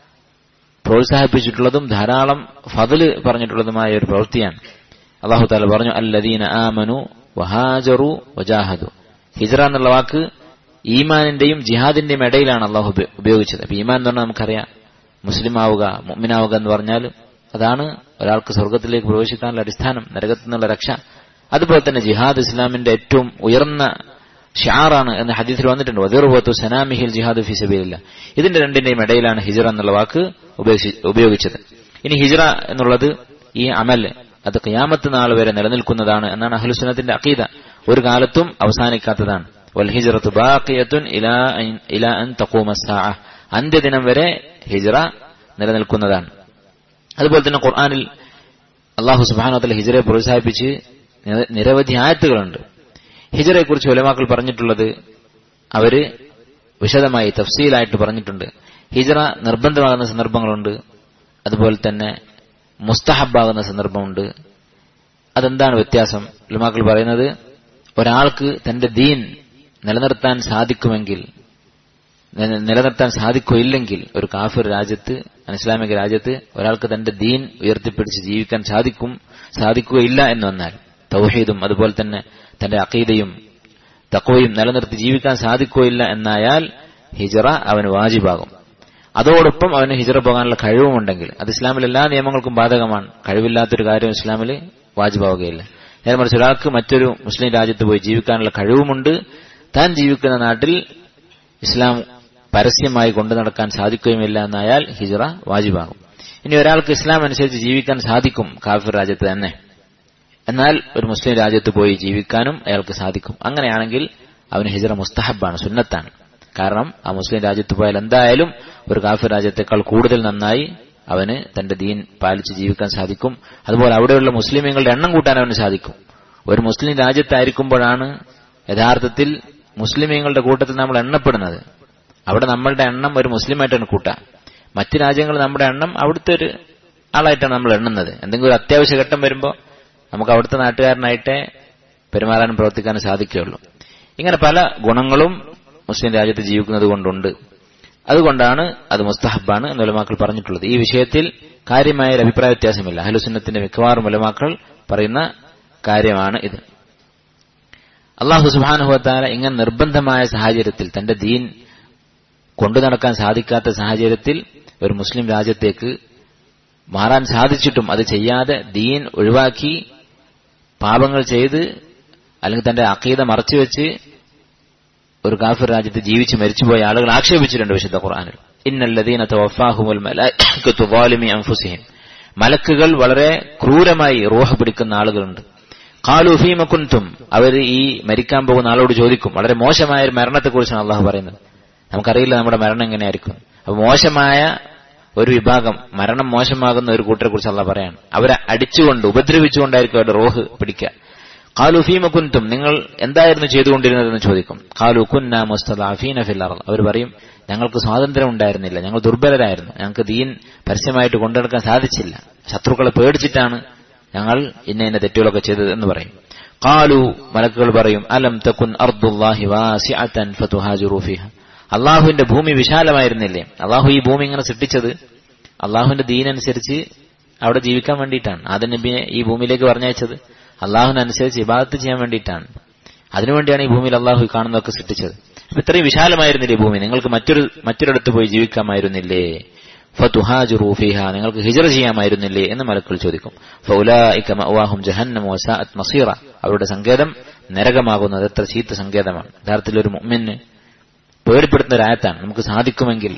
പ്രോത്സാഹിപ്പിച്ചിട്ടുള്ളതും ധാരാളം ഫതില് പറഞ്ഞിട്ടുള്ളതുമായ ഒരു പ്രവൃത്തിയാണ് അള്ളാഹു താല പറഞ്ഞു അല്ലദീന ആമനു വഹാജറു വജാഹദു ഹിജറ എന്നുള്ള വാക്ക് ഈമാനിന്റെയും ജിഹാദിന്റെയും ഇടയിലാണ് അള്ളാഹു ഉപയോഗിച്ചത് അപ്പൊ ഈമാൻ എന്ന് പറഞ്ഞാൽ നമുക്കറിയാം മുസ്ലിം ആവുക മുമ്മിനാവുക എന്ന് പറഞ്ഞാൽ അതാണ് ഒരാൾക്ക് സ്വർഗത്തിലേക്ക് പ്രവേശിക്കാനുള്ള അടിസ്ഥാനം നരകത്തിൽ നിന്നുള്ള രക്ഷ അതുപോലെ തന്നെ ജിഹാദ് ഇസ്ലാമിന്റെ ഏറ്റവും ഉയർന്ന ഷാറാണ് എന്ന് ഹദീസിൽ വന്നിട്ടുണ്ട് വദീർവത്തു സനാമിഹിൽ ജിഹാദ് ഫിസബിലില്ല ഇതിന്റെ രണ്ടിന്റെയും ഇടയിലാണ് ഹിജറ എന്നുള്ള വാക്ക് ഉപയോഗിച്ചത് ഇനി ഹിജറ എന്നുള്ളത് ഈ അമൽ അത് ഖിയാമത്ത് നാൾ വരെ നിലനിൽക്കുന്നതാണ് എന്നാണ് അഹ്ലുസുനത്തിന്റെ അക്കീദ ഒരു കാലത്തും അവസാനിക്കാത്തതാണ് വൽ ഹിജറത്തു ബാഖിയത്തുൻ ഇലാ ഇലാ അൻ തഖൂമ സാഅ അന്ത്യദിനം വരെ ഹിജറ നിലനിൽക്കുന്നതാണ് അതുപോലെ തന്നെ ഖുർആനിൽ അള്ളാഹു സുബാനോത്തല ഹിജറയെ പ്രോത്സാഹിപ്പിച്ച് നിരവധി ആയത്തുകളുണ്ട് ഹിജറയെ കുറിച്ച് ഒലമാക്കൾ പറഞ്ഞിട്ടുള്ളത് അവര് വിശദമായി തഫ്സീലായിട്ട് പറഞ്ഞിട്ടുണ്ട് ഹിജറ നിർബന്ധമാകുന്ന സന്ദർഭങ്ങളുണ്ട് അതുപോലെ തന്നെ മുസ്തഹബാകുന്ന സന്ദർഭമുണ്ട് അതെന്താണ് വ്യത്യാസം ഉലമാക്കൾ പറയുന്നത് ഒരാൾക്ക് തന്റെ ദീൻ നിലനിർത്താൻ സാധിക്കുമെങ്കിൽ നിലനിർത്താൻ സാധിക്കില്ലെങ്കിൽ ഒരു കാഫിർ രാജ്യത്ത് ഇസ്ലാമിക രാജ്യത്ത് ഒരാൾക്ക് തന്റെ ദീൻ ഉയർത്തിപ്പിടിച്ച് ജീവിക്കാൻ സാധിക്കും സാധിക്കുകയില്ല എന്ന് വന്നാൽ തൗഹീദും അതുപോലെ തന്നെ തന്റെ അക്കീദയും തക്കവയും നിലനിർത്തി ജീവിക്കാൻ സാധിക്കുകയില്ല എന്നായാൽ ഹിജറ അവന് വാജിബാകും അതോടൊപ്പം അവന് ഹിജറ പോകാനുള്ള കഴിവുമുണ്ടെങ്കിൽ അത് ഇസ്ലാമിൽ എല്ലാ നിയമങ്ങൾക്കും ബാധകമാണ് കഴിവില്ലാത്തൊരു കാര്യം ഇസ്ലാമിൽ വാജിബാവുകയില്ല നേരെ മറിച്ച് ഒരാൾക്ക് മറ്റൊരു മുസ്ലിം രാജ്യത്ത് പോയി ജീവിക്കാനുള്ള കഴിവുമുണ്ട് താൻ ജീവിക്കുന്ന നാട്ടിൽ ഇസ്ലാം പരസ്യമായി കൊണ്ടു നടക്കാൻ സാധിക്കുകയുമില്ല എന്നായാൽ ഹിജറ വാജിബാകും ഇനി ഒരാൾക്ക് ഇസ്ലാം അനുസരിച്ച് ജീവിക്കാൻ സാധിക്കും കാഫിർ രാജ്യത്ത് തന്നെ എന്നാൽ ഒരു മുസ്ലിം രാജ്യത്ത് പോയി ജീവിക്കാനും അയാൾക്ക് സാധിക്കും അങ്ങനെയാണെങ്കിൽ അവന് ഹിജറ മുസ്തഹബാണ് സുന്നത്താണ് കാരണം ആ മുസ്ലിം രാജ്യത്ത് പോയാൽ എന്തായാലും ഒരു കാഫിർ രാജ്യത്തെക്കാൾ കൂടുതൽ നന്നായി അവന് തന്റെ ദീൻ പാലിച്ച് ജീവിക്കാൻ സാധിക്കും അതുപോലെ അവിടെയുള്ള മുസ്ലിമീങ്ങളുടെ എണ്ണം കൂട്ടാൻ അവന് സാധിക്കും ഒരു മുസ്ലിം രാജ്യത്തായിരിക്കുമ്പോഴാണ് യഥാർത്ഥത്തിൽ മുസ്ലിമീങ്ങളുടെ കൂട്ടത്തിൽ നമ്മൾ എണ്ണപ്പെടുന്നത് അവിടെ നമ്മളുടെ എണ്ണം ഒരു മുസ്ലിമായിട്ടാണ് കൂട്ടുക മറ്റ് രാജ്യങ്ങളിൽ നമ്മുടെ എണ്ണം അവിടുത്തെ ഒരു ആളായിട്ടാണ് നമ്മൾ എണ്ണുന്നത് എന്തെങ്കിലും ഒരു അത്യാവശ്യ ഘട്ടം വരുമ്പോൾ നമുക്ക് അവിടുത്തെ നാട്ടുകാരനായിട്ടേ പെരുമാറാനും പ്രവർത്തിക്കാനും സാധിക്കുകയുള്ളൂ ഇങ്ങനെ പല ഗുണങ്ങളും മുസ്ലിം രാജ്യത്ത് ജീവിക്കുന്നത് കൊണ്ടുണ്ട് അതുകൊണ്ടാണ് അത് മുസ്തഹബാണ് എന്ന് ഉലമാക്കൾ പറഞ്ഞിട്ടുള്ളത് ഈ വിഷയത്തിൽ കാര്യമായ ഒരു അഭിപ്രായ വ്യത്യാസമില്ല അഹലുസുന്നത്തിന്റെ മിക്കവാറും ഉലമാക്കൾ പറയുന്ന കാര്യമാണ് ഇത് അള്ളാഹു സുബാനുഹത്താല ഇങ്ങനെ നിർബന്ധമായ സാഹചര്യത്തിൽ തന്റെ ദീൻ കൊണ്ടു നടക്കാൻ സാധിക്കാത്ത സാഹചര്യത്തിൽ ഒരു മുസ്ലിം രാജ്യത്തേക്ക് മാറാൻ സാധിച്ചിട്ടും അത് ചെയ്യാതെ ദീൻ ഒഴിവാക്കി പാപങ്ങൾ ചെയ്ത് അല്ലെങ്കിൽ തന്റെ അക്കീത മറച്ചുവെച്ച് ഒരു കാഫിർ രാജ്യത്ത് ജീവിച്ച് മരിച്ചുപോയ ആളുകൾ ആക്ഷേപിച്ചിട്ടുണ്ട് വിശുദ്ധ ഖുർആാനിൽ ഇന്നല്ലദീന തവഫാഹുമുൽ മലായികത്തു ളാലിമി അൻഫുസിഹിം മലക്കുകൾ വളരെ ക്രൂരമായി റൂഹ പിടിക്കുന്ന ആളുകളുണ്ട് ഖാലു ഫീമ കുൻതും അവർ ഈ മരിക്കാൻ പോകുന്ന ആളോട് ചോദിക്കും വളരെ മോശമായ ഒരു മരണത്തെക്കുറിച്ചാണ് അള്ളാഹു പറയുന്നത് നമുക്കറിയില്ല നമ്മുടെ മരണം എങ്ങനെയായിരിക്കും അപ്പൊ മോശമായ ഒരു വിഭാഗം മരണം മോശമാകുന്ന ഒരു കൂട്ടരെ കുറിച്ച് അല്ല പറയാണ് അവരെ അടിച്ചുകൊണ്ട് ഉപദ്രവിച്ചുകൊണ്ടായിരിക്കും അവരുടെ റോഹ് പിടിക്കുക ഖാലു ഫീമ കുൻതും നിങ്ങൾ എന്തായിരുന്നു ചെയ്തുകൊണ്ടിരുന്നതെന്ന് ചോദിക്കും ഖാലു കുന്ന മുസ്തദാഫീന ഫിൽ അർദ് അവർ പറയും ഞങ്ങൾക്ക് സ്വാതന്ത്ര്യം ഉണ്ടായിരുന്നില്ല ഞങ്ങൾ ദുർബലരായിരുന്നു ഞങ്ങൾക്ക് ദീൻ പരസ്യമായിട്ട് കൊണ്ടെടുക്കാൻ സാധിച്ചില്ല ശത്രുക്കളെ പേടിച്ചിട്ടാണ് ഞങ്ങൾ ഇന്ന ഇന്ന തെറ്റുകളൊക്കെ ചെയ്തത് എന്ന് പറയും ഖാലു മലക്കുകൾ പറയും അലം തകുൻ അർദുല്ലാഹി വാസിഅതൻ ഫതുഹാജിറു ഫിഹ അള്ളാഹുവിന്റെ ഭൂമി വിശാലമായിരുന്നില്ലേ അള്ളാഹു ഈ ഭൂമി ഇങ്ങനെ സൃഷ്ടിച്ചത് അള്ളാഹുവിന്റെ ദീനനുസരിച്ച് അവിടെ ജീവിക്കാൻ വേണ്ടിയിട്ടാണ് ആദ്യ നബിയെ ഈ ഭൂമിയിലേക്ക് പറഞ്ഞയച്ചത് അള്ളാഹുവിനനുസരിച്ച് ഇബാദത്ത് ചെയ്യാൻ വേണ്ടിയിട്ടാണ് അതിനുവേണ്ടിയാണ് ഈ ഭൂമിയിൽ അള്ളാഹു ഈ കാണുന്നതൊക്കെ സൃഷ്ടിച്ചത് അപ്പൊ ഇത്രയും വിശാലമായിരുന്നില്ലേ ഈ ഭൂമി നിങ്ങൾക്ക് മറ്റൊരു മറ്റൊരിടത്ത് പോയി ജീവിക്കാമായിരുന്നില്ലേ ഫതുഹാജുറു ഫിഹ നിങ്ങൾക്ക് ഹിജറ ചെയ്യാമായിരുന്നില്ലേ എന്ന് മലക്കൾ ചോദിക്കും ഫൗലായിക മഅവാഹും ജഹന്നം വസാഅത് മസീറ അവരുടെ സങ്കേതം നരകമാകുന്നത് എത്ര ചീത്ത സങ്കേതമാണ് യഥാർത്ഥത്തിൽ ഒരു മുഅ്മിന് പേടിപ്പെടുത്തുന്ന ഒരായത്താണ് നമുക്ക് സാധിക്കുമെങ്കിൽ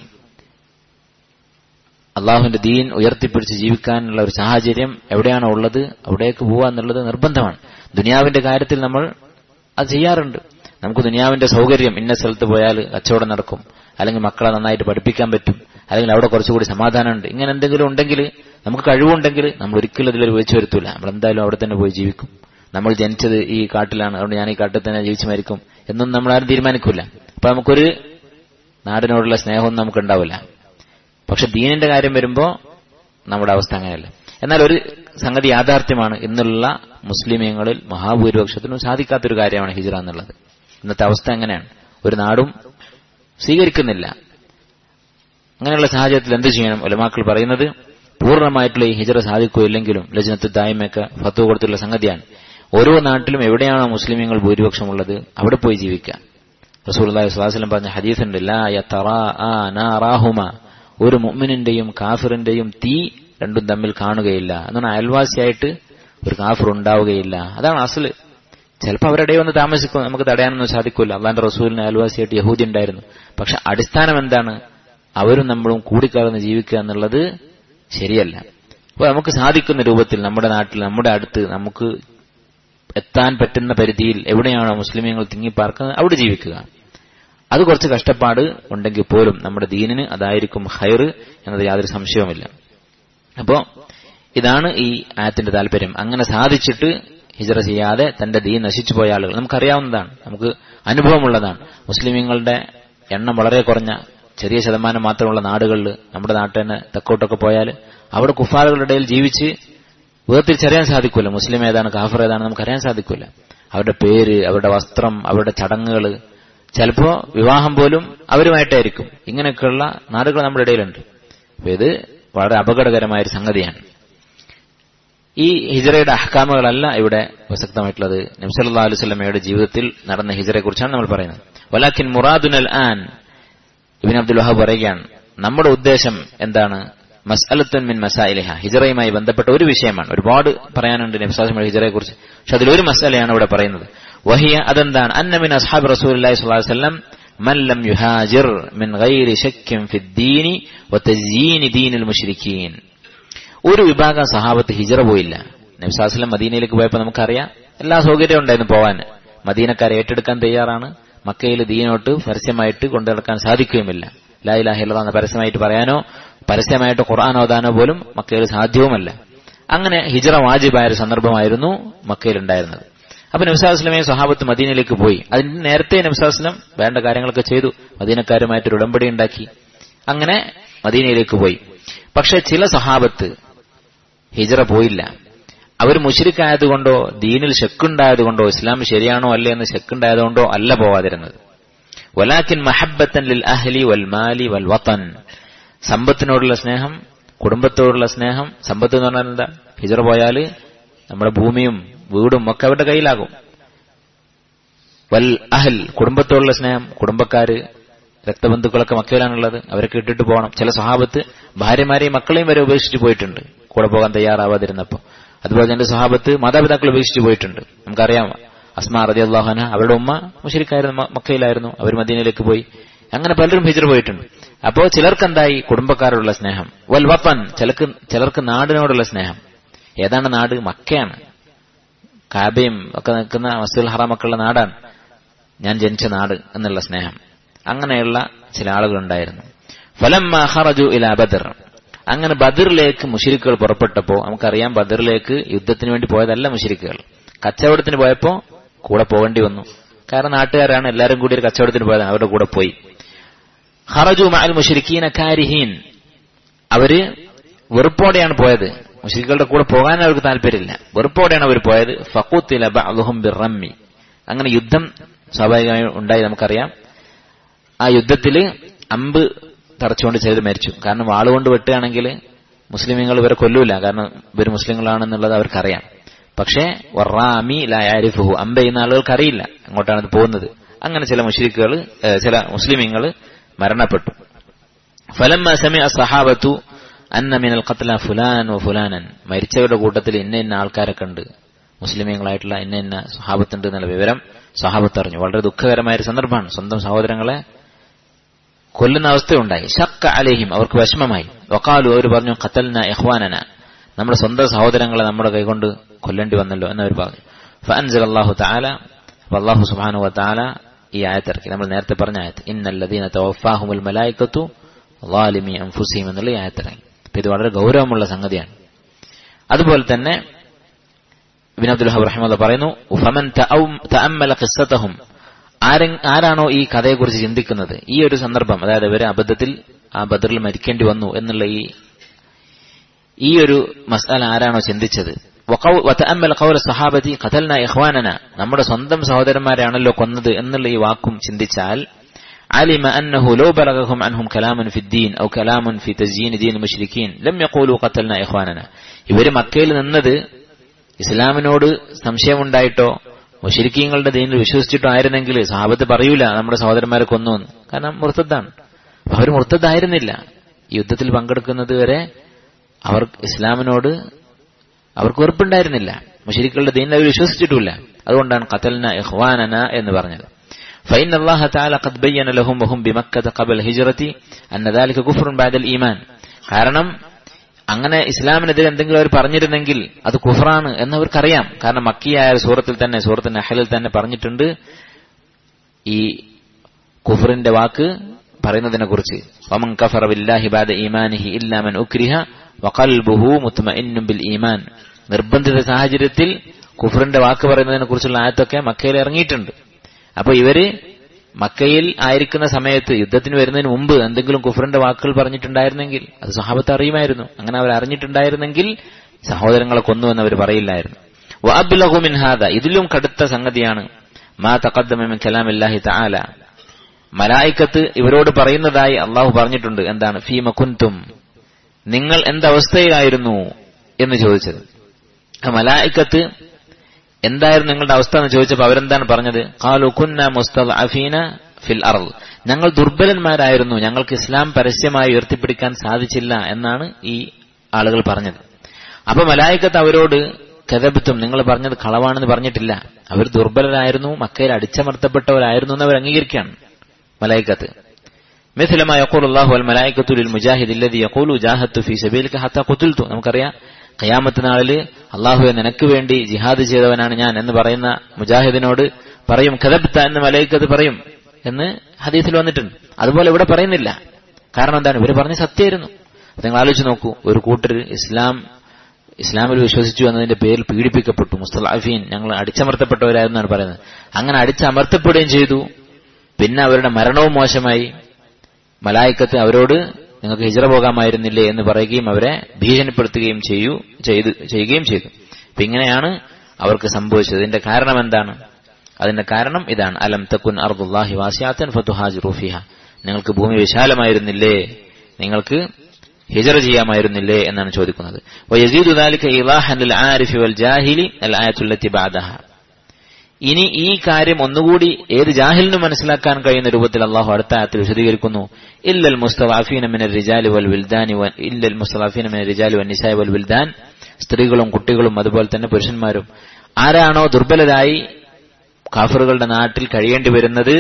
അള്ളാഹുവിന്റെ ദീൻ ഉയർത്തിപ്പിടിച്ച് ജീവിക്കാനുള്ള ഒരു സാഹചര്യം എവിടെയാണോ ഉള്ളത് അവിടേക്ക് പോവുക എന്നുള്ളത് നിർബന്ധമാണ് ദുനിയാവിന്റെ കാര്യത്തിൽ നമ്മൾ അത് ചെയ്യാറുണ്ട് നമുക്ക് ദുനിയാവിന്റെ സൗകര്യം ഇന്ന സ്ഥലത്ത് പോയാൽ കച്ചവടം നടക്കും അല്ലെങ്കിൽ മക്കളെ നന്നായിട്ട് പഠിപ്പിക്കാൻ പറ്റും അല്ലെങ്കിൽ അവിടെ കുറച്ചുകൂടി സമാധാനമുണ്ട് ഇങ്ങനെ എന്തെങ്കിലും ഉണ്ടെങ്കിൽ നമുക്ക് കഴിവുണ്ടെങ്കിൽ നമ്മൾ ഒരിക്കലും അതിലൊരു വിളിച്ചു വരുത്തൂല നമ്മൾ എന്തായാലും അവിടെ തന്നെ പോയി ജീവിക്കും നമ്മൾ ജനിച്ചത് ഈ കാട്ടിലാണ് അതുകൊണ്ട് ഞാൻ ഈ കാട്ടിൽ തന്നെ ജീവിച്ചു മരിക്കും എന്നൊന്നും നമ്മൾ ആരും തീരുമാനിക്കൂല അപ്പൊ നമുക്കൊരു നാടിനോടുള്ള സ്നേഹമൊന്നും നമുക്ക് ഉണ്ടാവില്ല പക്ഷെ ദീനിന്റെ കാര്യം വരുമ്പോ നമ്മുടെ അവസ്ഥ അങ്ങനെയല്ല എന്നാൽ ഒരു സംഗതി യാഥാർത്ഥ്യമാണ് ഇന്നുള്ള മുസ്ലിമീങ്ങളിൽ മഹാഭൂരിപക്ഷത്തിനും സാധിക്കാത്തൊരു കാര്യമാണ് ഹിജറ എന്നുള്ളത് ഇന്നത്തെ അവസ്ഥ എങ്ങനെയാണ് ഒരു നാടും സ്വീകരിക്കുന്നില്ല അങ്ങനെയുള്ള സാഹചര്യത്തിൽ എന്ത് ചെയ്യണം ഒലമാക്കൾ പറയുന്നത് പൂർണ്ണമായിട്ടുള്ള ഈ ഹിജറ സാധിക്കുകയില്ലെങ്കിലും ലജ്നത്ത് ദായ്മയൊക്കെ ഫത്വ കൊടുത്തുള്ള സംഗതിയാണ് ഓരോ നാട്ടിലും എവിടെയാണോ മുസ്ലിമീങ്ങൾ ഭൂരിപക്ഷമുള്ളത് അവിടെ പോയി ജീവിക്കുക റസൂലി സ്വലാസ്ലം പറഞ്ഞ ഹദീസുണ്ട് ലാ റാഹുമ ഒരു മുഅ്മിനിന്റെയും കാഫിറിന്റെയും തീ രണ്ടും തമ്മിൽ കാണുകയില്ല എന്നാണ് അയൽവാസിയായിട്ട് ഒരു കാഫിർ ഉണ്ടാവുകയില്ല അതാണ് അസല് ചിലപ്പോൾ അവരുടെ വന്ന് താമസിക്കും നമുക്ക് തടയാനൊന്നും സാധിക്കില്ല അള്ളാന്റെ റസൂലിന് അയൽവാസിയായിട്ട് യഹൂദി ഉണ്ടായിരുന്നു പക്ഷെ അടിസ്ഥാനം എന്താണ് അവരും നമ്മളും കൂടിക്കലർന്ന് ജീവിക്കുക എന്നുള്ളത് ശരിയല്ല അപ്പോൾ നമുക്ക് സാധിക്കുന്ന രൂപത്തിൽ നമ്മുടെ നാട്ടിൽ നമ്മുടെ അടുത്ത് നമുക്ക് എത്താൻ പറ്റുന്ന പരിധിയിൽ എവിടെയാണോ മുസ്ലിമീങ്ങൾ തിങ്ങിപ്പാർക്കുന്നത് അവിടെ ജീവിക്കുക അത് കുറച്ച് കഷ്ടപ്പാട് ഉണ്ടെങ്കിൽ പോലും നമ്മുടെ ദീനിന് അതായിരിക്കും ഹൈർ എന്നത് യാതൊരു സംശയവുമില്ല അപ്പോ ഇതാണ് ഈ ആയത്തിന്റെ താല്പര്യം അങ്ങനെ സാധിച്ചിട്ട് ഹിജറ ചെയ്യാതെ തന്റെ ദീൻ നശിച്ചു പോയ ആളുകൾ നമുക്കറിയാവുന്നതാണ് നമുക്ക് അനുഭവമുള്ളതാണ് മുസ്ലിമീങ്ങളുടെ എണ്ണം വളരെ കുറഞ്ഞ ചെറിയ ശതമാനം മാത്രമുള്ള നാടുകളിൽ നമ്മുടെ നാട്ടിൽ തന്നെ തെക്കോട്ടൊക്കെ പോയാൽ അവിടെ കുഫാറുകളുടെ ഇടയിൽ ജീവിച്ച് വേർതിരിച്ചറിയാൻ സാധിക്കില്ല മുസ്ലിം ഏതാണ് കാഫർ ഏതാണ് നമുക്ക് അറിയാൻ സാധിക്കില്ല അവരുടെ പേര് അവരുടെ വസ്ത്രം അവരുടെ ചടങ്ങുകൾ ചിലപ്പോ വിവാഹം പോലും അവരുമായിട്ടായിരിക്കും ഇങ്ങനെയൊക്കെയുള്ള നാടുകൾ നമ്മുടെ ഇടയിലുണ്ട് അപ്പൊ ഇത് വളരെ അപകടകരമായ ഒരു സംഗതിയാണ് ഈ ഹിജറയുടെ അഹ്കാമുകളല്ല ഇവിടെ പ്രസക്തമായിട്ടുള്ളത് നബ്സല്ലാ അലുസ്ലമയുടെ ജീവിതത്തിൽ നടന്ന ഹിജറയെ കുറിച്ചാണ് നമ്മൾ പറയുന്നത് വലാഖിൻ മുറാദുനൽ ആൻ ഇബിൻ അബ്ദുൽ വഹാബ് പറയുകയാണ് നമ്മുടെ ഉദ്ദേശം എന്താണ് മസ്അലത്തുൻ മിൻ മസായിലിഹ ഹിജറയുമായി ബന്ധപ്പെട്ട ഒരു വിഷയമാണ് ഒരുപാട് പറയാനുണ്ട് നബ്സാസിമയുടെ ഹിജറയെ കുറിച്ച് പക്ഷെ അതിലൊരു മസാലയാണ് ഇവിടെ പറയുന്നത് വഹിയ അതെന്താണ് അന്നമിൻ അസ്ഹാബ് റസൂലി സ്വലാഹു വല്ലം മല്ലം യുഹാജിർ മിൻ ഗൈരി ശക്യം ഫിദ്ദീനി വതസ്യീനി ദീനിൽ മുശ്രിക്കീൻ ഒരു വിഭാഗം സഹാബത്ത് ഹിജറ പോയില്ല നബ്സാസ്ലം മദീനയിലേക്ക് പോയപ്പോൾ നമുക്കറിയാം എല്ലാ സൗകര്യവും ഉണ്ടായിരുന്നു പോവാൻ മദീനക്കാരെ ഏറ്റെടുക്കാൻ തയ്യാറാണ് മക്കയിൽ ദീനോട്ട് പരസ്യമായിട്ട് കൊണ്ടു നടക്കാൻ സാധിക്കുകയുമില്ല ലായിലാഹില്ല എന്ന് പരസ്യമായിട്ട് പറയാനോ പരസ്യമായിട്ട് ഖുർആൻ ഓതാനോ പോലും മക്കയിൽ സാധ്യവുമല്ല അങ്ങനെ ഹിജറ വാജിബായ ഒരു സന്ദർഭമായിരുന്നു മക്കയിൽ ഉണ്ടായിരുന്നത് അപ്പൊ നബ്സാസ്ലമെ സ്വഹാബത്ത് മദീനയിലേക്ക് പോയി അതിന് നേരത്തെ നബ്സാസ്ലം വേണ്ട കാര്യങ്ങളൊക്കെ ചെയ്തു മദീനക്കാരുമായിട്ടൊരു ഉടമ്പടി ഉണ്ടാക്കി അങ്ങനെ മദീനയിലേക്ക് പോയി പക്ഷെ ചില സഹാബത്ത് ഹിജറ പോയില്ല അവർ മുഷിരിക്കായതുകൊണ്ടോ ദീനിൽ ശക്കുണ്ടായതുകൊണ്ടോ ഇസ്ലാം ശരിയാണോ അല്ലേ എന്ന് ശക്കുണ്ടായതുകൊണ്ടോ അല്ല പോവാതിരുന്നത് വലാക്കിൻ മഹബത്തൻ ലിൽ അഹ്ലി വൽ മാലി വൽ വത്തൻ സമ്പത്തിനോടുള്ള സ്നേഹം കുടുംബത്തോടുള്ള സ്നേഹം സമ്പത്ത് എന്ന് പറഞ്ഞാൽ എന്താ ഹിജറ പോയാൽ നമ്മുടെ ഭൂമിയും വീടും ഒക്കെ അവരുടെ കയ്യിലാകും വൽ അഹൽ കുടുംബത്തോടുള്ള സ്നേഹം കുടുംബക്കാര് രക്തബന്ധുക്കളൊക്കെ മക്കയിലാണുള്ളത് അവരൊക്കെ ഇട്ടിട്ട് പോകണം ചില സ്വഹാബത്ത് ഭാര്യമാരെയും മക്കളെയും വരെ ഉപേക്ഷിച്ച് പോയിട്ടുണ്ട് കൂടെ പോകാൻ തയ്യാറാവാതിരുന്നപ്പോ അതുപോലെ തന്നെ സ്വഹാബത്ത് മാതാപിതാക്കൾ ഉപേക്ഷിച്ച് പോയിട്ടുണ്ട് നമുക്കറിയാം അസ്മാ റതി അള്ളാഹുന അവരുടെ ഉമ്മ മുഷരിക്കായിരുന്നു മക്കയിലായിരുന്നു അവർ മദീനയിലേക്ക് പോയി അങ്ങനെ പലരും ഹിജർ പോയിട്ടുണ്ട് അപ്പോ ചിലർക്ക് എന്തായി കുടുംബക്കാരോടുള്ള സ്നേഹം വൽ വപ്പൻ ചിലർക്ക് ചിലർക്ക് നാടിനോടുള്ള സ്നേഹം ഏതാണ് നാട് മക്കയാണ് കാബയും ഒക്കെ നിൽക്കുന്ന മസ്ജിദുൽ ഹറാമൊക്കെയുള്ള നാടാണ് ഞാൻ ജനിച്ച നാട് എന്നുള്ള സ്നേഹം അങ്ങനെയുള്ള ചില ആളുകളുണ്ടായിരുന്നു ഫലമ്മ ഹറജു ഇല ബദർ അങ്ങനെ ബദറിലേക്ക് മുഷിരിക്കുകൾ പുറപ്പെട്ടപ്പോ നമുക്കറിയാം ബദറിലേക്ക് യുദ്ധത്തിന് വേണ്ടി പോയതല്ല മുഷിരിക്കുകൾ കച്ചവടത്തിന് പോയപ്പോ കൂടെ പോകേണ്ടി വന്നു കാരണം നാട്ടുകാരാണ് എല്ലാവരും കൂടി ഒരു കച്ചവടത്തിന് പോയത് അവരുടെ കൂടെ പോയി ഹറജു മഅൽ മുഷിരിക്കീന കാരിഹീൻ അവര് വെറുപ്പോടെയാണ് പോയത് മുഷിരിക്കുകളുടെ കൂടെ പോകാൻ അവർക്ക് താല്പര്യമില്ല വെറുപ്പോടെയാണ് അവർ പോയത് ഫക്കൂത്തില ബഅ്ദുഹും ബിറമ്മി അങ്ങനെ യുദ്ധം സ്വാഭാവികമായി ഉണ്ടായി നമുക്കറിയാം ആ യുദ്ധത്തില് അമ്പ് തറച്ചുകൊണ്ട് ചെയ്ത് മരിച്ചു കാരണം വാളുകൊണ്ട് വെട്ടുകയാണെങ്കിൽ മുസ്ലിമീങ്ങൾ ഇവരെ കൊല്ലൂല കാരണം ഇവർ മുസ്ലിങ്ങളാണെന്നുള്ളത് അവർക്കറിയാം പക്ഷേ വറാമി ലായാരിഫുഹു അമ്പ ചെയ്യുന്ന ആളുകൾക്ക് അറിയില്ല അങ്ങോട്ടാണ് ഇത് പോകുന്നത് അങ്ങനെ ചില മുഷ്രിക്കുകൾ ചില മുസ്ലിമീങ്ങൾ മരണപ്പെട്ടു ഫലമ്മ സമയ സഹാബത്തു അന്ന മിനൽ ഖത്ല ഫുലാൻ വ ഫുലാനൻ മരിച്ചവരുടെ കൂട്ടത്തിൽ ഇന്ന ഇന്ന ആൾക്കാരൊക്കെ ഉണ്ട് മുസ്ലിമീങ്ങളായിട്ടുള്ള ഇന്ന ഇന്ന സഹാബത്തുണ്ട് എന്നുള്ള വിവരം സഹാബത്ത് അറിഞ്ഞു വളരെ ദുഃഖകരമായ ഒരു സന്ദർഭമാണ് സ്വന്തം സഹോദരങ്ങളെ കൊല്ലുന്ന അവസ്ഥയുണ്ടായി ഷക്ക അലേഹിം അവർക്ക് വിഷമമായി വക്കാലു അവർ പറഞ്ഞു ഖത്തൽന ഇഹ്വാനന നമ്മുടെ സ്വന്തം സഹോദരങ്ങളെ നമ്മുടെ കൈകൊണ്ട് കൊല്ലേണ്ടി വന്നല്ലോ എന്നവർ പറഞ്ഞു ഫഅൻസൽ അള്ളാഹു താല അള്ളാഹു സുബാനു താല ഈ ആയത്തിറക്കി നമ്മൾ നേരത്തെ പറഞ്ഞ ആയത്ത് ഇന്നല്ലദീന തവഫാഹുമുൽ മലായിക്കത്തു ലാലിമി അംഫുസീം എന്നുള്ള ഈ ആയത്തിറങ്ങി അപ്പൊ ഇത് വളരെ ഗൗരവമുള്ള സംഗതിയാണ് അതുപോലെ തന്നെ ഇബിൻ അബ്ദുൽ ഹബ് റഹ്മദ് പറയുന്നു ഫമൻ തഅമ്മല ഖിസ്സതഹും ആരാണോ ഈ കഥയെക്കുറിച്ച് ചിന്തിക്കുന്നത് ഈ ഒരു സന്ദർഭം അതായത് ഇവരെ അബദ്ധത്തിൽ ആ ബദറിൽ മരിക്കേണ്ടി വന്നു എന്നുള്ള ഈ ഈ ഒരു മസാല ആരാണോ ചിന്തിച്ചത് വതഅമ്മൽ ഖൗല സഹാബതി ഖതൽന ഇഖ്വാനന നമ്മുടെ സ്വന്തം സഹോദരന്മാരാണല്ലോ കൊന്നത് എന്നുള്ള ഈ വാക്കും ചിന്തിച്ചാൽ علم أنه لو بلغهم عنهم كلام في الدين أو كلام في تزيين دين المشركين لم يقولوا قتلنا إخواننا ഇവര് മക്കയിൽ നിന്നത് ഇസ്ലാമിനോട് സംശയമുണ്ടായിട്ടോ മുഷരിക്കീങ്ങളുടെ ദീനിൽ വിശ്വസിച്ചിട്ടോ ആയിരുന്നെങ്കിൽ സഹാബത്ത് പറയൂല നമ്മുടെ സഹോദരന്മാരെ കൊന്നു എന്ന് കാരണം മുർത്തദ്ദാണ് അവർ മുർത്തദ്ദായിരുന്നില്ല യുദ്ധത്തിൽ പങ്കെടുക്കുന്നത് വരെ അവർ ഇസ്ലാമിനോട് അവർക്ക് വെറുപ്പുണ്ടായിരുന്നില്ല മുഷരിക്കളുടെ ദീനിൽ അവർ വിശ്വസിച്ചിട്ടില്ല അതുകൊണ്ടാണ് ഖത്തൽന ഇഖ്വാനന എന്ന് പറഞ്ഞത് فإن الله تعالى قد بين لهم وهم بمكة قبل الهجرة أن ذلك كفر بعد الإيمان കാരണം അങ്ങനെ ഇസ്ലാമിനെതിരെ എന്തെങ്കിലും അവർ പറഞ്ഞിരുന്നെങ്കിൽ അത് കുഫറാണ് എന്നവർക്കറിയാം കാരണം മക്കിയായ സൂറത്തിൽ തന്നെ സൂറത്ത് നഹലിൽ തന്നെ പറഞ്ഞിട്ടുണ്ട് ഈ കുഫറിന്റെ വാക്ക് പറയുന്നതിനെ കുറിച്ച് വമൻ കഫറ ബില്ലാഹി ബാദ ഈമാനിഹി ഇല്ലാ മൻ ഉക്രിഹ വഖൽബുഹു മുത്മഇന്നും ബിൽ ഈമാൻ നിർബന്ധിത സാഹചര്യത്തിൽ കുഫറിന്റെ വാക്ക് പറയുന്നതിനെ കുറിച്ചുള്ള ആയത്തൊക്കെ മക്കയിൽ ഇറങ്ങിയിട്ടുണ്ട് അപ്പൊ ഇവര് മക്കയിൽ ആയിരിക്കുന്ന സമയത്ത് യുദ്ധത്തിന് വരുന്നതിന് മുമ്പ് എന്തെങ്കിലും കുഫറിന്റെ വാക്കുകൾ പറഞ്ഞിട്ടുണ്ടായിരുന്നെങ്കിൽ അത് സഹാബത്ത് അറിയുമായിരുന്നു അങ്ങനെ അവർ അറിഞ്ഞിട്ടുണ്ടായിരുന്നെങ്കിൽ സഹോദരങ്ങളെ കൊന്നു എന്ന് അവർ പറയില്ലായിരുന്നു വഅബ്ലഹുമിൻ ഹാദ ഇതിലും കടുത്ത സംഗതിയാണ് മാ തഖദ്ദമ മിൻ കലാമില്ലാഹി തആല മലായിക്കത്ത് ഇവരോട് പറയുന്നതായി അള്ളാഹു പറഞ്ഞിട്ടുണ്ട് എന്താണ് ഫീമ കുന്തും നിങ്ങൾ എന്തവസ്ഥയിലായിരുന്നു എന്ന് ചോദിച്ചത് മലായിക്കത്ത് എന്തായിരുന്നു നിങ്ങളുടെ അവസ്ഥ എന്ന് ചോദിച്ചപ്പോൾ അവരെന്താണ് പറഞ്ഞത് ഖാലു കുന്ന മുസ്തഅഫീന ഫിൽ അർദ് ഞങ്ങൾ ദുർബലന്മാരായിരുന്നു ഞങ്ങൾക്ക് ഇസ്ലാം പരസ്യമായി ഉയർത്തിപ്പിടിക്കാൻ സാധിച്ചില്ല എന്നാണ് ഈ ആളുകൾ പറഞ്ഞത് അപ്പൊ മലായിക്കത്ത് അവരോട് കഥബിത്തും നിങ്ങൾ പറഞ്ഞത് കളവാണെന്ന് പറഞ്ഞിട്ടില്ല അവർ ദുർബലരായിരുന്നു മക്കയിൽ അടിച്ചമർത്തപ്പെട്ടവരായിരുന്നു എന്ന് അവർ അംഗീകരിക്കുകയാണ് മലായിക്കത്ത് مثل ما يقول الله والملائكة للمجاهد الذي يقول جاهدت في سبيلك حتى قتلت നമുക്കറിയാം ഖിയാമത്ത് നാളില് അള്ളാഹുവെ നിനക്ക് വേണ്ടി ജിഹാദ് ചെയ്തവനാണ് ഞാൻ എന്ന് പറയുന്ന മുജാഹിദിനോട് പറയും കഥബ്ത എന്ന് മലൈക്കത് പറയും എന്ന് ഹദീസിൽ വന്നിട്ടുണ്ട് അതുപോലെ ഇവിടെ പറയുന്നില്ല കാരണം എന്താണ് ഇവർ പറഞ്ഞ സത്യമായിരുന്നു നിങ്ങൾ ആലോചിച്ച് നോക്കൂ ഒരു കൂട്ടർ ഇസ്ലാം ഇസ്ലാമിൽ വിശ്വസിച്ചു എന്നതിന്റെ പേരിൽ പീഡിപ്പിക്കപ്പെട്ടു മുസ്തലാഫീൻ ഞങ്ങൾ അടിച്ചമർത്തപ്പെട്ടവരായിരുന്നാണ് പറയുന്നത് അങ്ങനെ അടിച്ചമർത്തപ്പെടുകയും ചെയ്തു പിന്നെ അവരുടെ മരണവും മോശമായി മലായിക്കത്ത് അവരോട് നിങ്ങൾക്ക് ഹിജറ പോകാമായിരുന്നില്ലേ എന്ന് പറയുകയും അവരെ ഭീഷണിപ്പെടുത്തുകയും ചെയ്യൂ ചെയ്തു ചെയ്യുകയും ചെയ്തു അപ്പൊ ഇങ്ങനെയാണ് അവർക്ക് സംഭവിച്ചത് ഇതിന്റെ കാരണം എന്താണ് അതിന്റെ കാരണം ഇതാണ് അലം തക്കുൻ അർദുല്ലാഹി വാസിയാത്തൻ ഫതുഹാജ് റൂഫിഹ നിങ്ങൾക്ക് ഭൂമി വിശാലമായിരുന്നില്ലേ നിങ്ങൾക്ക് ഹിജറ ചെയ്യാമായിരുന്നില്ലേ എന്നാണ് ചോദിക്കുന്നത് വയസീദു ദാലിക ഇലാഹൻ ലിൽ ആരിഫി വൽ ജാഹിലി അൽ ആയത്തുല്ലത്തി ബഅദഹ ഇനി ഈ കാര്യം ഒന്നുകൂടി ഏത് ജാഹിലിനും മനസ്സിലാക്കാൻ കഴിയുന്ന രൂപത്തിൽ അള്ളാഹു അടുത്ത ആയത്തിൽ വിശദീകരിക്കുന്നു ഇല്ലൽ മുസ്തലാഫീന മിനൽ റിജാലി വൽ വിൽദാനി വ- ഇല്ലൽ മുസ്തലാഫീന മിനൽ റിജാലി വൻ നിസായി വൽ വിൽദാൻ സ്ത്രീകളും കുട്ടികളും അതുപോലെ തന്നെ പുരുഷന്മാരും ആരാണോ ദുർബലരായി കാഫറുകളുടെ നാട്ടിൽ കഴിയേണ്ടി വരുന്നത്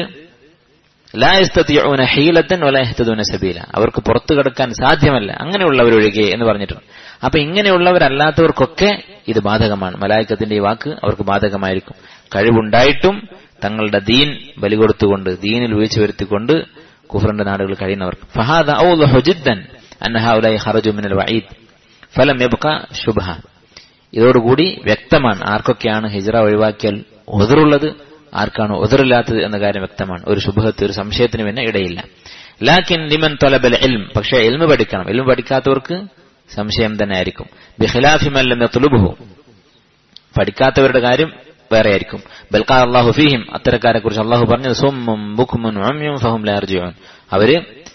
ലായസ്തത്തിയൂന ഹീലത്തൻ വലായഹത്തദൂന സബീല അവർക്ക് പുറത്തു കടക്കാൻ സാധ്യമല്ല അങ്ങനെയുള്ളവരൊഴികെ എന്ന് പറഞ്ഞിട്ടുണ്ട് അപ്പൊ ഇങ്ങനെയുള്ളവരല്ലാത്തവർക്കൊക്കെ ഇത് ബാധകമാണ് മലായക്കത്തിന്റെ ഈ വാക്ക് അവർക്ക് ബാധകമായിരിക്കും കഴിവുണ്ടായിട്ടും തങ്ങളുടെ ദീൻ ബലി കൊടുത്തുകൊണ്ട് ദീനിൽ വീഴ്ച വരുത്തിക്കൊണ്ട് കുഫറിന്റെ നാടുകൾ കഴിയുന്നവർക്ക് ഫഹാദ ഔദഹു ജിദ്ദൻ അന്ന ഹൗലായി ഖറജു മിനൽ വഈദ് ഫലം യബ്ഖ ശുബ്ഹ ഇതോടുകൂടി വ്യക്തമാണ് ആർക്കൊക്കെയാണ് ഹിജ്റ ഒഴിവാക്കിയാൽ ഒതിറുള്ളത് ആർക്കാണ് ഒതിറില്ലാത്തത് എന്ന കാര്യം വ്യക്തമാണ് ഒരു ശുഭഹത്ത് ഒരു സംശയത്തിന് പിന്നെ ഇടയില്ല ലാക്കിൻ ലിമൻ തൊലബൽ എൽം പക്ഷേ എൽമ് പഠിക്കണം എൽമ് പഠിക്കാത്തവർക്ക് സംശയം തന്നെ ആയിരിക്കും ബിഖിലാഫിമല്ലം തുലുബുഹു പഠിക്കാത്തവരുടെ കാര്യം വേറെ ആയിരിക്കും ബൽക്കാ അള്ളാഹു ഫീഹിം അത്തരക്കാരെ കുറിച്ച് അള്ളാഹു പറഞ്ഞത് സൊമ്മും ബുഖ്മുൻ ഉമ്യും ഫഹും ലാർജിയോൻ അവര്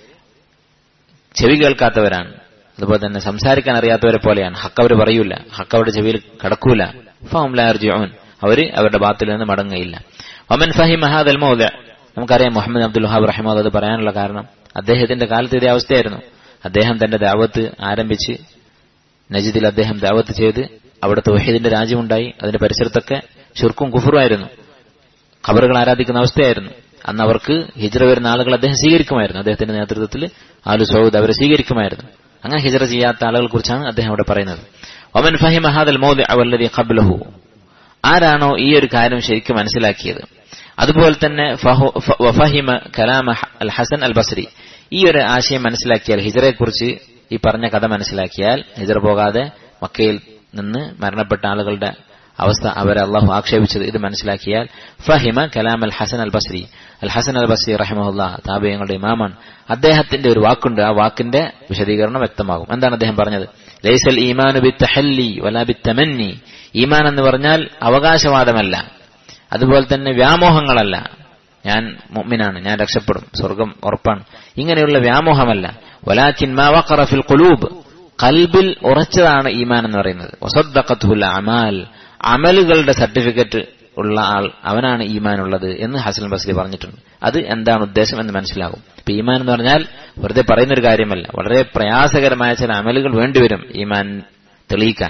ചെവി കേൾക്കാത്തവരാണ് അതുപോലെ തന്നെ സംസാരിക്കാൻ അറിയാത്തവരെ പോലെയാണ് ഹക്ക് അവർ പറയൂല ഹക്ക് അവരുടെ ചെവിയിൽ കടക്കൂല ഫഹും ലാർജിയോൻ അവര് അവരുടെ ബാത്തിൽ നിന്ന് മടങ്ങുകയില്ല ഒമൻ ഫഹിം മഹാദൽ മൗല നമുക്കറിയാം മുഹമ്മദ് അബ്ദുൽ വഹാബ് റഹിമാദ് അത് പറയാനുള്ള കാരണം അദ്ദേഹത്തിന്റെ കാലത്ത് ഇതേ അവസ്ഥയായിരുന്നു അദ്ദേഹം തന്റെ ദാവത്ത് ആരംഭിച്ച് നജിദിൽ അദ്ദേഹം ദാവത്ത് ചെയ്ത് അവിടെ തൗഹീദിന്റെ രാജ്യമുണ്ടായി അതിന്റെ പരിസരത്തൊക്കെ ഷിർക്കും കുഫറുമായിരുന്നു ഖബറുകൾ ആരാധിക്കുന്ന അവസ്ഥയായിരുന്നു അന്ന് അവർക്ക് ഹിജ്റ വരുന്ന ആളുകൾ അദ്ദേഹം സ്വീകരിക്കുമായിരുന്നു അദ്ദേഹത്തിന്റെ നേതൃത്വത്തിൽ ആലു സൗദ് അവരെ സ്വീകരിക്കുമായിരുന്നു അങ്ങനെ ഹിജ്റ ചെയ്യാത്ത ആളുകളെ കുറിച്ചാണ് അദ്ദേഹം അവിടെ പറയുന്നത് ഒമൻ ഫഹിം അഹാദൽ മൗദി അവല്ലതി ഖബ്ലഹു ആരാണോ ഈ ഒരു കാര്യം ശരിക്കും മനസ്സിലാക്കിയത് അതുപോലെ തന്നെ ഫഹു- ഫ- വഫഹിമ കലാമ ഹ- അൽ ഹസൻ അൽ ബസ്രി ഈ ഒരു ആശയം മനസ്സിലാക്കിയാൽ ഹിജറയെക്കുറിച്ച് ഈ പറഞ്ഞ കഥ മനസ്സിലാക്കിയാൽ ഹിജറ പോകാതെ മക്കയിൽ നിന്ന് മരണപ്പെട്ട ആളുകളുടെ അവസ്ഥ അവരെ അള്ളാഹു ആക്ഷേപിച്ചത് ഇത് മനസ്സിലാക്കിയാൽ ഫഹിമ കലാം അൽ ഹസൻ അൽ ബസ്രി അൽ ഹസൻ അൽ ബസ്രി റഹിമഹുല്ല താബിയങ്ങളുടെ ഇമാമാണ് അദ്ദേഹത്തിന്റെ ഒരു വാക്കുണ്ട് ആ വാക്കിന്റെ വിശദീകരണം വ്യക്തമാകും എന്താണ് അദ്ദേഹം പറഞ്ഞത് ലൈസൽ ഈമാനു ബി തഹല്ലി വലാ ബി തമന്നി ഈമാൻ എന്ന് പറഞ്ഞാൽ അവകാശവാദമല്ല അതുപോലെ തന്നെ വ്യാമോഹങ്ങളല്ല ഞാൻ മുഅ്മിനാണ് ഞാൻ രക്ഷപ്പെടും സ്വർഗം ഉറപ്പാണ് ഇങ്ങനെയുള്ള വ്യാമോഹമല്ല വലാക്കിൻ മാ വഖറ ഫിൽ ഖുലൂബ് കൽബിൽ ഉറച്ചതാണ് ഈമാൻ എന്ന് പറയുന്നത് വസദ്ദഖത്തുൽ അമാൽ അമലുകളുടെ സർട്ടിഫിക്കറ്റ് ഉള്ള ആൾ അവനാണ് ഈമാൻ ഉള്ളത് എന്ന് ഹസൻ ബസ്ലി പറഞ്ഞിട്ടുണ്ട് അത് എന്താണ് ഉദ്ദേശം എന്ന് മനസ്സിലാകും ഇപ്പൊ ഈമാൻ എന്ന് പറഞ്ഞാൽ വെറുതെ പറയുന്നൊരു കാര്യമല്ല വളരെ പ്രയാസകരമായ ചില അമലുകൾ വേണ്ടിവരും ഈമാൻ തെളിയിക്കാൻ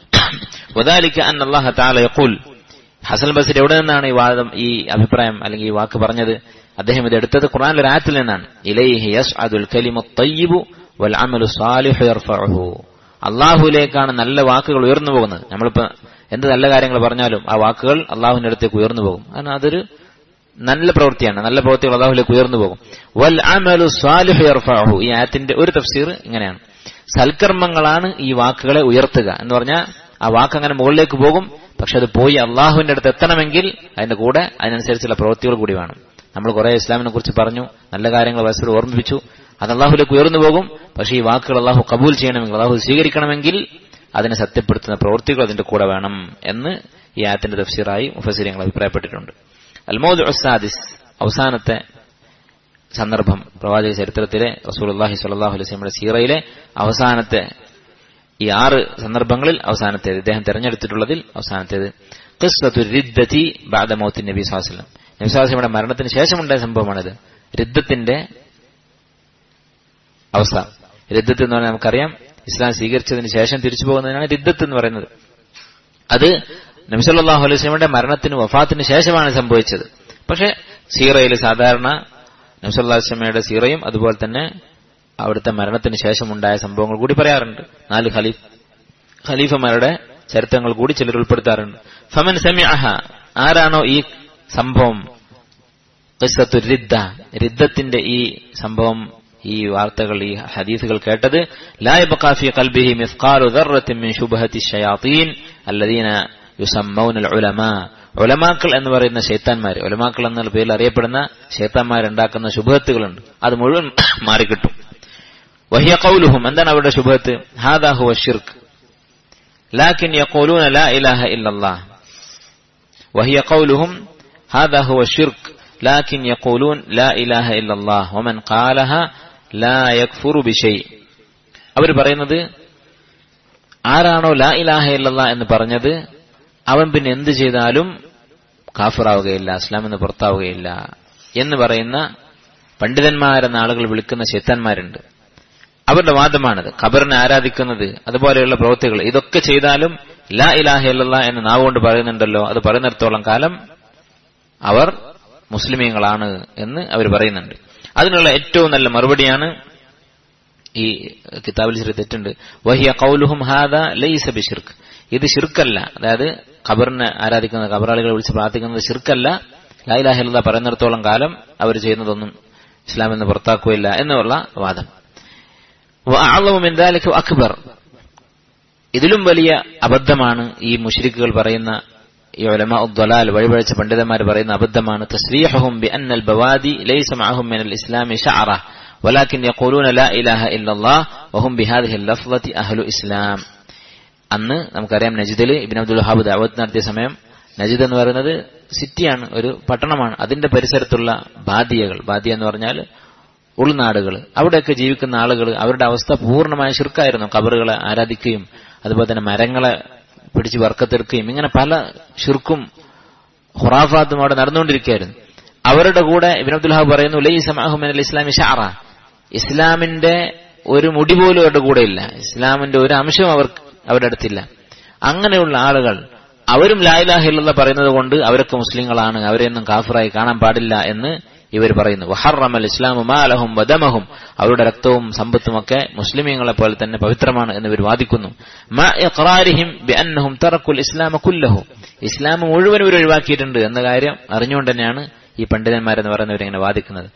വദാലിക അൻ അല്ലാഹു തആല യഖൂൽ ഹസൻ ബസ്രി എവിടെ നിന്നാണ് ഈ വാദം ഈ അഭിപ്രായം അല്ലെങ്കിൽ ഈ വാക്ക് പറഞ്ഞത് അദ്ദേഹം ഇത് എടുത്തത് ഖുർആനിലെ ഒരു ആയത്തിൽ നിന്നാണ് ഇലൈഹി യസ്അദുൽ കലിമു തയ്യിബു വൽ അമലു സാലിഹു യർഫഉഹു അള്ളാഹുവിലേക്കാണ് നല്ല വാക്കുകൾ ഉയർന്നു പോകുന്നത് നമ്മളിപ്പോ എന്ത് നല്ല കാര്യങ്ങൾ പറഞ്ഞാലും ആ വാക്കുകൾ അള്ളാഹുവിന്റെ അടുത്തേക്ക് ഉയർന്നു പോകും കാരണം അതൊരു നല്ല പ്രവൃത്തിയാണ് നല്ല പ്രവൃത്തികൾ അള്ളാഹുലേക്ക് ഉയർന്നു പോകും വൽ അമലു സാലിഹു യർഫഉഹു ഈ ആയത്തിന്റെ ഒരു തഫ്സീർ ഇങ്ങനെയാണ് സൽക്കർമ്മങ്ങളാണ് ഈ വാക്കുകളെ ഉയർത്തുക എന്ന് പറഞ്ഞാൽ ആ വാക്ക് അങ്ങനെ മുകളിലേക്ക് പോകും പക്ഷെ അത് പോയി അള്ളാഹുവിന്റെ അടുത്ത് എത്തണമെങ്കിൽ അതിന്റെ കൂടെ അതിനനുസരിച്ചുള്ള പ്രവൃത്തികൾ കൂടി വേണം നമ്മൾ കുറെ ഇസ്ലാമിനെ കുറിച്ച് പറഞ്ഞു നല്ല കാര്യങ്ങൾ വയസ്സോട് ഓർമ്മിപ്പിച്ചു അത് അള്ളാഹുലേക്ക് ഉയർന്നു പോകും പക്ഷെ ഈ വാക്കുകൾ അള്ളാഹു കബൂൽ ചെയ്യണമെങ്കിൽ അള്ളാഹു സ്വീകരിക്കണമെങ്കിൽ അതിനെ സത്യപ്പെടുത്തുന്ന പ്രവൃത്തികൾ അതിന്റെ കൂടെ വേണം എന്ന് ഈ ആയത്തിന്റെ തഫ്സീറായി മുഫസീരങ്ങൾ അഭിപ്രായപ്പെട്ടിട്ടുണ്ട് അൽമോദ് ഉസാദിസ് അവസാനത്തെ സന്ദർഭം പ്രവാചക ചരിത്രത്തിലെ റസൂലുള്ളാഹി സ്വല്ലല്ലാഹു അലൈഹി വസല്ലമയുടെ സീറയിലെ അവസാനത്തെ ഈ ആറ് സന്ദർഭങ്ങളിൽ അവസാനത്തേത് ഇദ്ദേഹം തെരഞ്ഞെടുത്തിട്ടുള്ളതിൽ അവസാനത്തേത് ഖിസ്സത്തു റിദ്ദതി ബഅദ മൗത്തി നബി സ്വല്ലല്ലാഹു അലൈഹി വസല്ലം നബി സ്വല്ലല്ലാഹു അലൈഹി വസല്ലമയുടെ മരണത്തിന് ശേഷമുണ്ടായ സംഭവമാണിത് റിദ്ദത്തിന്റെ അവസ്ഥ റിദ്ദത്ത് എന്ന് പറഞ്ഞാൽ നമുക്കറിയാം ഇസ്ലാം സ്വീകരിച്ചതിന് ശേഷം തിരിച്ചു പോകുന്നതിനാണ് റിദ്ദത്ത് എന്ന് പറയുന്നത് അത് നബി സല്ലല്ലാഹു അലൈഹി വസല്ലമയുടെ മരണത്തിന് വഫാത്തിന് ശേഷമാണ് സംഭവിച്ചത് പക്ഷെ സീറയിൽ സാധാരണ നബ്സല്ലാസ്ലമയുടെ സീറയും അതുപോലെ തന്നെ അവിടുത്തെ മരണത്തിന് ശേഷമുണ്ടായ സംഭവങ്ങൾ കൂടി പറയാറുണ്ട് നാല് ഖലീഫ് ഖലീഫമാരുടെ ചരിത്രങ്ങൾ കൂടി ചിലർ ഉൾപ്പെടുത്താറുണ്ട് ഫമൻ സമയഹ ആരാണോ ഈ സംഭവം ഖിസ്സത്തു റിദ്ദ റിദ്ദത്തിന്റെ ഈ സംഭവം ഈ വാർത്തകൾ ഈ ഹദീസുകൾ കേട്ടത് ലായബഖാഫി ഖൽബിഹി മിസ്ഖാലു ദർറത്തിൻ മിൻ ശുബഹത്തി ഷയാത്തീൻ അല്ലദീന യുസമ്മൗന ഉലമാ ഉലമാക്കൾ എന്ന് പറയുന്ന ശൈത്താന്മാർ ഉലമാക്കൾ എന്ന പേരിൽ അറിയപ്പെടുന്ന ശൈത്താന്മാരുണ്ടാക്കുന്ന ശുഭത്തുകളുണ്ട് അത് മുഴുവൻ മാറിക്കിട്ടും വഹിയ കൗലുഹും എന്താണ് അവരുടെ ശുഭത്ത് ഹാദാ ഹുവ ഷിർക്ക് ലാക്കിൻ യഖൂലൂന ലാ ഇലാഹ ഇല്ലല്ലാഹ് വഹിയ കൗലുഹും ഹാദാ ഹുവ ഷിർക്ക് ലാക്കിൻ യഖൂലൂൻ ലാ ഇലാഹ ഇല്ലല്ലാഹ് വമൻ ഖാലഹ ലാ യക്ഫുറു ബിശൈ അവർ പറയുന്നത് ആരാണോ ലാ ഇലാഹ ഇല്ലല്ലാഹ് എന്ന് പറഞ്ഞത് അവൻ പിന്നെ എന്ത് ചെയ്താലും കാഫിറാവുകയില്ല ഇസ്ലാം എന്ന് പുറത്താവുകയില്ല എന്ന് പറയുന്ന പണ്ഡിതന്മാരെന്ന ആളുകൾ വിളിക്കുന്ന ശൈത്താന്മാരുണ്ട് അവരുടെ വാദമാണിത് ഖബറിനെ ആരാധിക്കുന്നത് അതുപോലെയുള്ള പ്രവൃത്തികൾ ഇതൊക്കെ ചെയ്താലും ലാ ഇലാഹ ഇല്ലല്ലാ എന്ന് നാവുകൊണ്ട് പറയുന്നുണ്ടല്ലോ അത് പറയുന്നിടത്തോളം കാലം അവർ മുസ്ലിമീങ്ങളാണ് എന്ന് അവർ പറയുന്നുണ്ട് അതിനുള്ള ഏറ്റവും നല്ല മറുപടിയാണ് ഈ കിതാബിൽ ചെറിയ തെറ്റുണ്ട് വഹിയ കൗലുഹും ഹാദ ലൈസ ബിഷിർക്ക് ഇത് ഷിർക്കല്ല അതായത് ഖബറിനെ ആരാധിക്കുന്ന ഖബറാളികളെ വിളിച്ച് പ്രാർത്ഥിക്കുന്നത് ഷിർക്കല്ല ലായിലാഹില്ല പറയുന്നിടത്തോളം കാലം അവർ ചെയ്യുന്നതൊന്നും ഇസ്ലാം എന്ന് പുറത്താക്കുകയില്ല എന്നുള്ള വാദം അക്ബർ ഇതിലും വലിയ അബദ്ധമാണ് ഈ മുഷ്രിക്കുകൾ പറയുന്ന ഈ ഒലമ ഉദ്ദലാൽ വഴിപഴച്ച പണ്ഡിതന്മാർ പറയുന്ന അബദ്ധമാണ് തസ്രീഹും ബി അന്നൽ ബവാദി ലൈസ മഅഹും മിനൽ ഇസ്ലാമി ഷഅറ ولكن يقولون لا إله إلا الله وهم بهذه اللفظة أهل إسلام അന്ന് നമുക്കറിയാം നജിദിൽ ഇബിൻ അബ്ദുൽ ഹാബ് ദാവത്ത് നടത്തിയ സമയം നജിദ് എന്ന് പറയുന്നത് സിറ്റിയാണ് ഒരു പട്ടണമാണ് അതിന്റെ പരിസരത്തുള്ള ബാദിയകൾ ബാദിയ എന്ന് പറഞ്ഞാൽ ഉൾനാടുകൾ അവിടെയൊക്കെ ജീവിക്കുന്ന ആളുകൾ അവരുടെ അവസ്ഥ പൂർണ്ണമായ ശിർക്കായിരുന്നു കബറുകളെ ആരാധിക്കുകയും അതുപോലെ തന്നെ മരങ്ങളെ പിടിച്ച് വർക്കത്തെടുക്കുകയും ഇങ്ങനെ പല ഷിർക്കും ഹുറാഫാത്തും അവിടെ നടന്നുകൊണ്ടിരിക്കുകയായിരുന്നു അവരുടെ കൂടെ ഇബിൻ അബ്ദുൽ ഹാബ് പറയുന്നു ലൈ സമാഹുമിൻ ഇസ്ലാമി ഷാറ ഇസ്ലാമിന്റെ ഒരു മുടി പോലും അവരുടെ കൂടെ ഇല്ല ഇസ്ലാമിന്റെ ഒരു അംശം അവർക്ക് അവരുടെ അടുത്തില്ല അങ്ങനെയുള്ള ആളുകൾ അവരും ലായിലാഹില്ല പറയുന്നത് കൊണ്ട് അവരൊക്കെ മുസ്ലിങ്ങളാണ് അവരെയൊന്നും കാഫിറായി കാണാൻ പാടില്ല എന്ന് ഇവർ പറയുന്നു വഹറമൽ ഇസ്ലാമു മാലഹും വദമഹും അവരുടെ രക്തവും സമ്പത്തുമൊക്കെ മുസ്ലിമീങ്ങളെ പോലെ തന്നെ പവിത്രമാണ് എന്ന് ഇവർ വാദിക്കുന്നു തറക്കുൽ ഇസ്ലാമ കുല്ലഹു ഇസ്ലാം മുഴുവൻ ഇവർ ഒഴിവാക്കിയിട്ടുണ്ട് എന്ന കാര്യം അറിഞ്ഞുകൊണ്ട് തന്നെയാണ് ഈ പണ്ഡിതന്മാരെന്ന് പറയുന്നവർ ഇങ്ങനെ വാദിക്കുന്നത്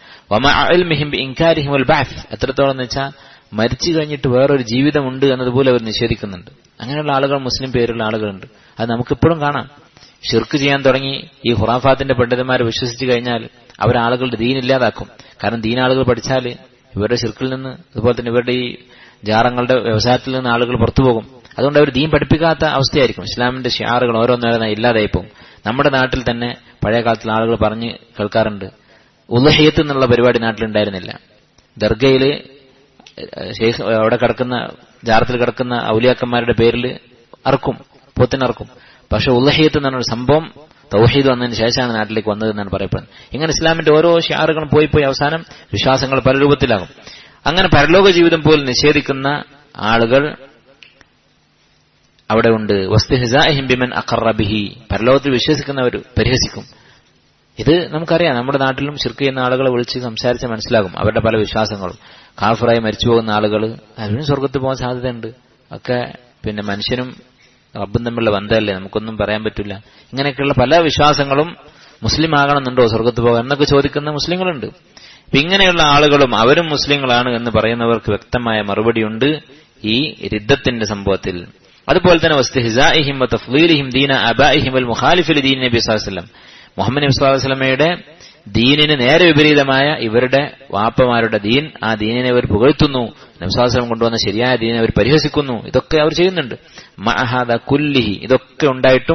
എത്രത്തോളം എന്ന് വെച്ചാൽ മരിച്ചു കഴിഞ്ഞിട്ട് വേറൊരു ജീവിതമുണ്ട് എന്നതുപോലെ അവർ നിഷേധിക്കുന്നുണ്ട് അങ്ങനെയുള്ള ആളുകൾ മുസ്ലിം പേരുള്ള ആളുകളുണ്ട് അത് നമുക്കിപ്പോഴും കാണാം ഷിർക്ക് ചെയ്യാൻ തുടങ്ങി ഈ ഹുറാഫാത്തിന്റെ പണ്ഡിതന്മാരെ വിശ്വസിച്ച് കഴിഞ്ഞാൽ അവർ ആളുകളുടെ ദീൻ ഇല്ലാതാക്കും കാരണം ദീൻ ആളുകൾ പഠിച്ചാൽ ഇവരുടെ ഷിർക്കിൽ നിന്ന് അതുപോലെ തന്നെ ഇവരുടെ ഈ ജാറങ്ങളുടെ വ്യവസായത്തിൽ നിന്ന് ആളുകൾ പുറത്തുപോകും അതുകൊണ്ട് അവർ ദീൻ പഠിപ്പിക്കാത്ത അവസ്ഥയായിരിക്കും ഇസ്ലാമിന്റെ ഷിയാറുകൾ ഓരോന്നോരോന്നായി ഇല്ലാതായി പോകും നമ്മുടെ നാട്ടിൽ തന്നെ പഴയ കാലത്തിൽ ആളുകൾ പറഞ്ഞ് കേൾക്കാറുണ്ട് ഉലഹയത്ത് എന്നുള്ള പരിപാടി നാട്ടിലുണ്ടായിരുന്നില്ല ദർഗയില് ഷെയ്ഖ് അവിടെ കിടക്കുന്ന ജാറത്തിൽ കിടക്കുന്ന ഔലിയാക്കന്മാരുടെ പേരിൽ അറക്കും പോത്തിനറക്കും പക്ഷെ ഉലഹയത്ത് എന്ന് പറഞ്ഞൊരു സംഭവം തൗഹീദ് വന്നതിന് ശേഷമാണ് നാട്ടിലേക്ക് വന്നതെന്നാണ് പറയപ്പെടുന്നത് ഇങ്ങനെ ഇസ്ലാമിന്റെ ഓരോ ഷിയാറുകളും പോയി പോയി അവസാനം വിശ്വാസങ്ങൾ പല രൂപത്തിലാകും അങ്ങനെ പരലോക ജീവിതം പോലും നിഷേധിക്കുന്ന ആളുകൾ അവിടെ ഉണ്ട് വസ്തുഹിസാഹിംബിമൻ അഖറബിഹി പരലോകത്തിൽ വിശ്വസിക്കുന്നവർ പരിഹസിക്കും ഇത് നമുക്കറിയാം നമ്മുടെ നാട്ടിലും ശിർക്ക് ചെയ്യുന്ന ആളുകളെ വിളിച്ച് സംസാരിച്ച് മനസ്സിലാകും അവരുടെ പല വിശ്വാസങ്ങളും കാഫറായി മരിച്ചു പോകുന്ന ആളുകൾ അവരും സ്വർഗത്ത് പോകാൻ സാധ്യതയുണ്ട് ഒക്കെ പിന്നെ മനുഷ്യനും റബ്ബും തമ്മിലുള്ള ബന്ധമല്ലേ നമുക്കൊന്നും പറയാൻ പറ്റില്ല ഇങ്ങനെയൊക്കെയുള്ള പല വിശ്വാസങ്ങളും മുസ്ലിം ആകണമെന്നുണ്ടോ സ്വർഗത്ത് പോകാൻ എന്നൊക്കെ ചോദിക്കുന്ന മുസ്ലിങ്ങളുണ്ട് അപ്പൊ ഇങ്ങനെയുള്ള ആളുകളും അവരും മുസ്ലിങ്ങളാണ് എന്ന് പറയുന്നവർക്ക് വ്യക്തമായ മറുപടിയുണ്ട് ഈ രിദ്ധത്തിന്റെ സംഭവത്തിൽ അതുപോലെ തന്നെ വസ്തുഹിസാഹിം തഫ്ലീലിഹിം ദീന അബാഹിം അൽ മുഖാലിഫിൽ ദീൻ നബി വസ്ലം മുഹമ്മദ് നബി സ്വലമയുടെ ദീനിന് നേരെ വിപരീതമായ ഇവരുടെ വാപ്പമാരുടെ ദീൻ ആ ദീനിനെ അവർ പുകഴ്ത്തുന്നു നബ്സാസ്ലം കൊണ്ടുവന്ന ശരിയായ ദീനെ അവർ പരിഹസിക്കുന്നു ഇതൊക്കെ അവർ ചെയ്യുന്നുണ്ട് മഹാദ കുല്ലിഹി ഇതൊക്കെ ഉണ്ടായിട്ടും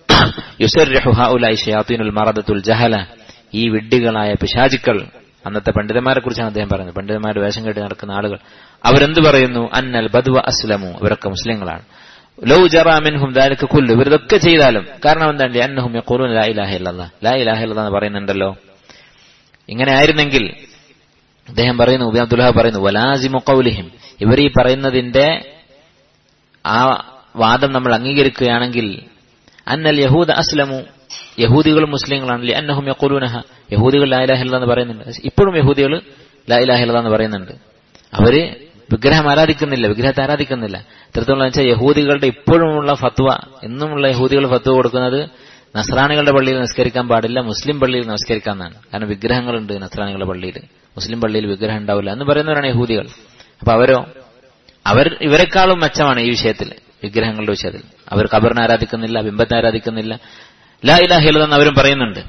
യുസർഹുൽ മറദത്തുൽ ജഹല ഈ വിഡ്ഢികളായ പിശാചിക്കൾ അന്നത്തെ പണ്ഡിതന്മാരെ കുറിച്ചാണ് അദ്ദേഹം പറയുന്നത് പണ്ഡിതന്മാരുടെ വേഷം കെട്ടി നടക്കുന്ന ആളുകൾ അവരെന്ത് പറയുന്നു അന്നൽ ബദ്വ അസ്ലമു ഇവരൊക്കെ മുസ്ലിങ്ങളാണ് ലൗ ജറാമിൻഹും ദാലിക്ക് കുല്ലു ഇവരിതൊക്കെ ചെയ്താലും കാരണം എന്താണ് അന്നഹും യഖൂലൂന ലാ ഇലാഹ ഇല്ലല്ലാഹ് ലാ ഇലാഹ ഇല്ലല്ലാഹ് എന്ന് പറയുന്നുണ്ടല്ലോ ഇങ്ങനെ ആയിരുന്നെങ്കിൽ അദ്ദേഹം പറയുന്നു ഉബി അബ്ദുൽഹ പറയുന്നു വലാസിമു ഖൗലിഹിം ഇവർ ഈ പറയുന്നതിന്റെ ആ വാദം നമ്മൾ അംഗീകരിക്കുകയാണെങ്കിൽ അന്നൽ യഹൂദ അസ്ലമു യഹൂദികളും മുസ്ലിങ്ങളാണ് അന്നഹും യഖൂലൂനഹ യഹൂദികൾ ലാ ഇലാഹ ഇല്ലല്ലാഹ് എന്ന് പറയുന്നുണ്ട് ഇപ്പോഴും യഹൂദികൾ ലാ ഇലാഹ ഇല്ലല്ലാഹ് എന്ന് പറയുന്നുണ്ട് അവര് വിഗ്രഹം ആരാധിക്കുന്നില്ല വിഗ്രഹത്തെ ആരാധിക്കുന്നില്ല ഇത്തരത്തിലുള്ള വെച്ചാൽ യഹൂദികളുടെ ഇപ്പോഴുമുള്ള ഫത്വ എന്നുമുള്ള യഹൂദികൾ ഫത്വ കൊടുക്കുന്നത് നസ്രാണികളുടെ പള്ളിയിൽ നിസ്കരിക്കാൻ പാടില്ല മുസ്ലിം പള്ളിയിൽ നമസ്കരിക്കാമെന്നാണ് കാരണം വിഗ്രഹങ്ങളുണ്ട് നസ്രാണികളുടെ പള്ളിയിൽ മുസ്ലിം പള്ളിയിൽ വിഗ്രഹം ഉണ്ടാവില്ല എന്ന് പറയുന്നവരാണ് യഹൂദികൾ അപ്പൊ അവരോ അവർ ഇവരെക്കാളും മെച്ചമാണ് ഈ വിഷയത്തിൽ വിഗ്രഹങ്ങളുടെ വിഷയത്തിൽ അവർ കബറിനെ ആരാധിക്കുന്നില്ല ബിംബത്തെ ആരാധിക്കുന്നില്ല ലാ ഇലാഹില്ലെന്ന് അവരും പറയുന്നുണ്ട്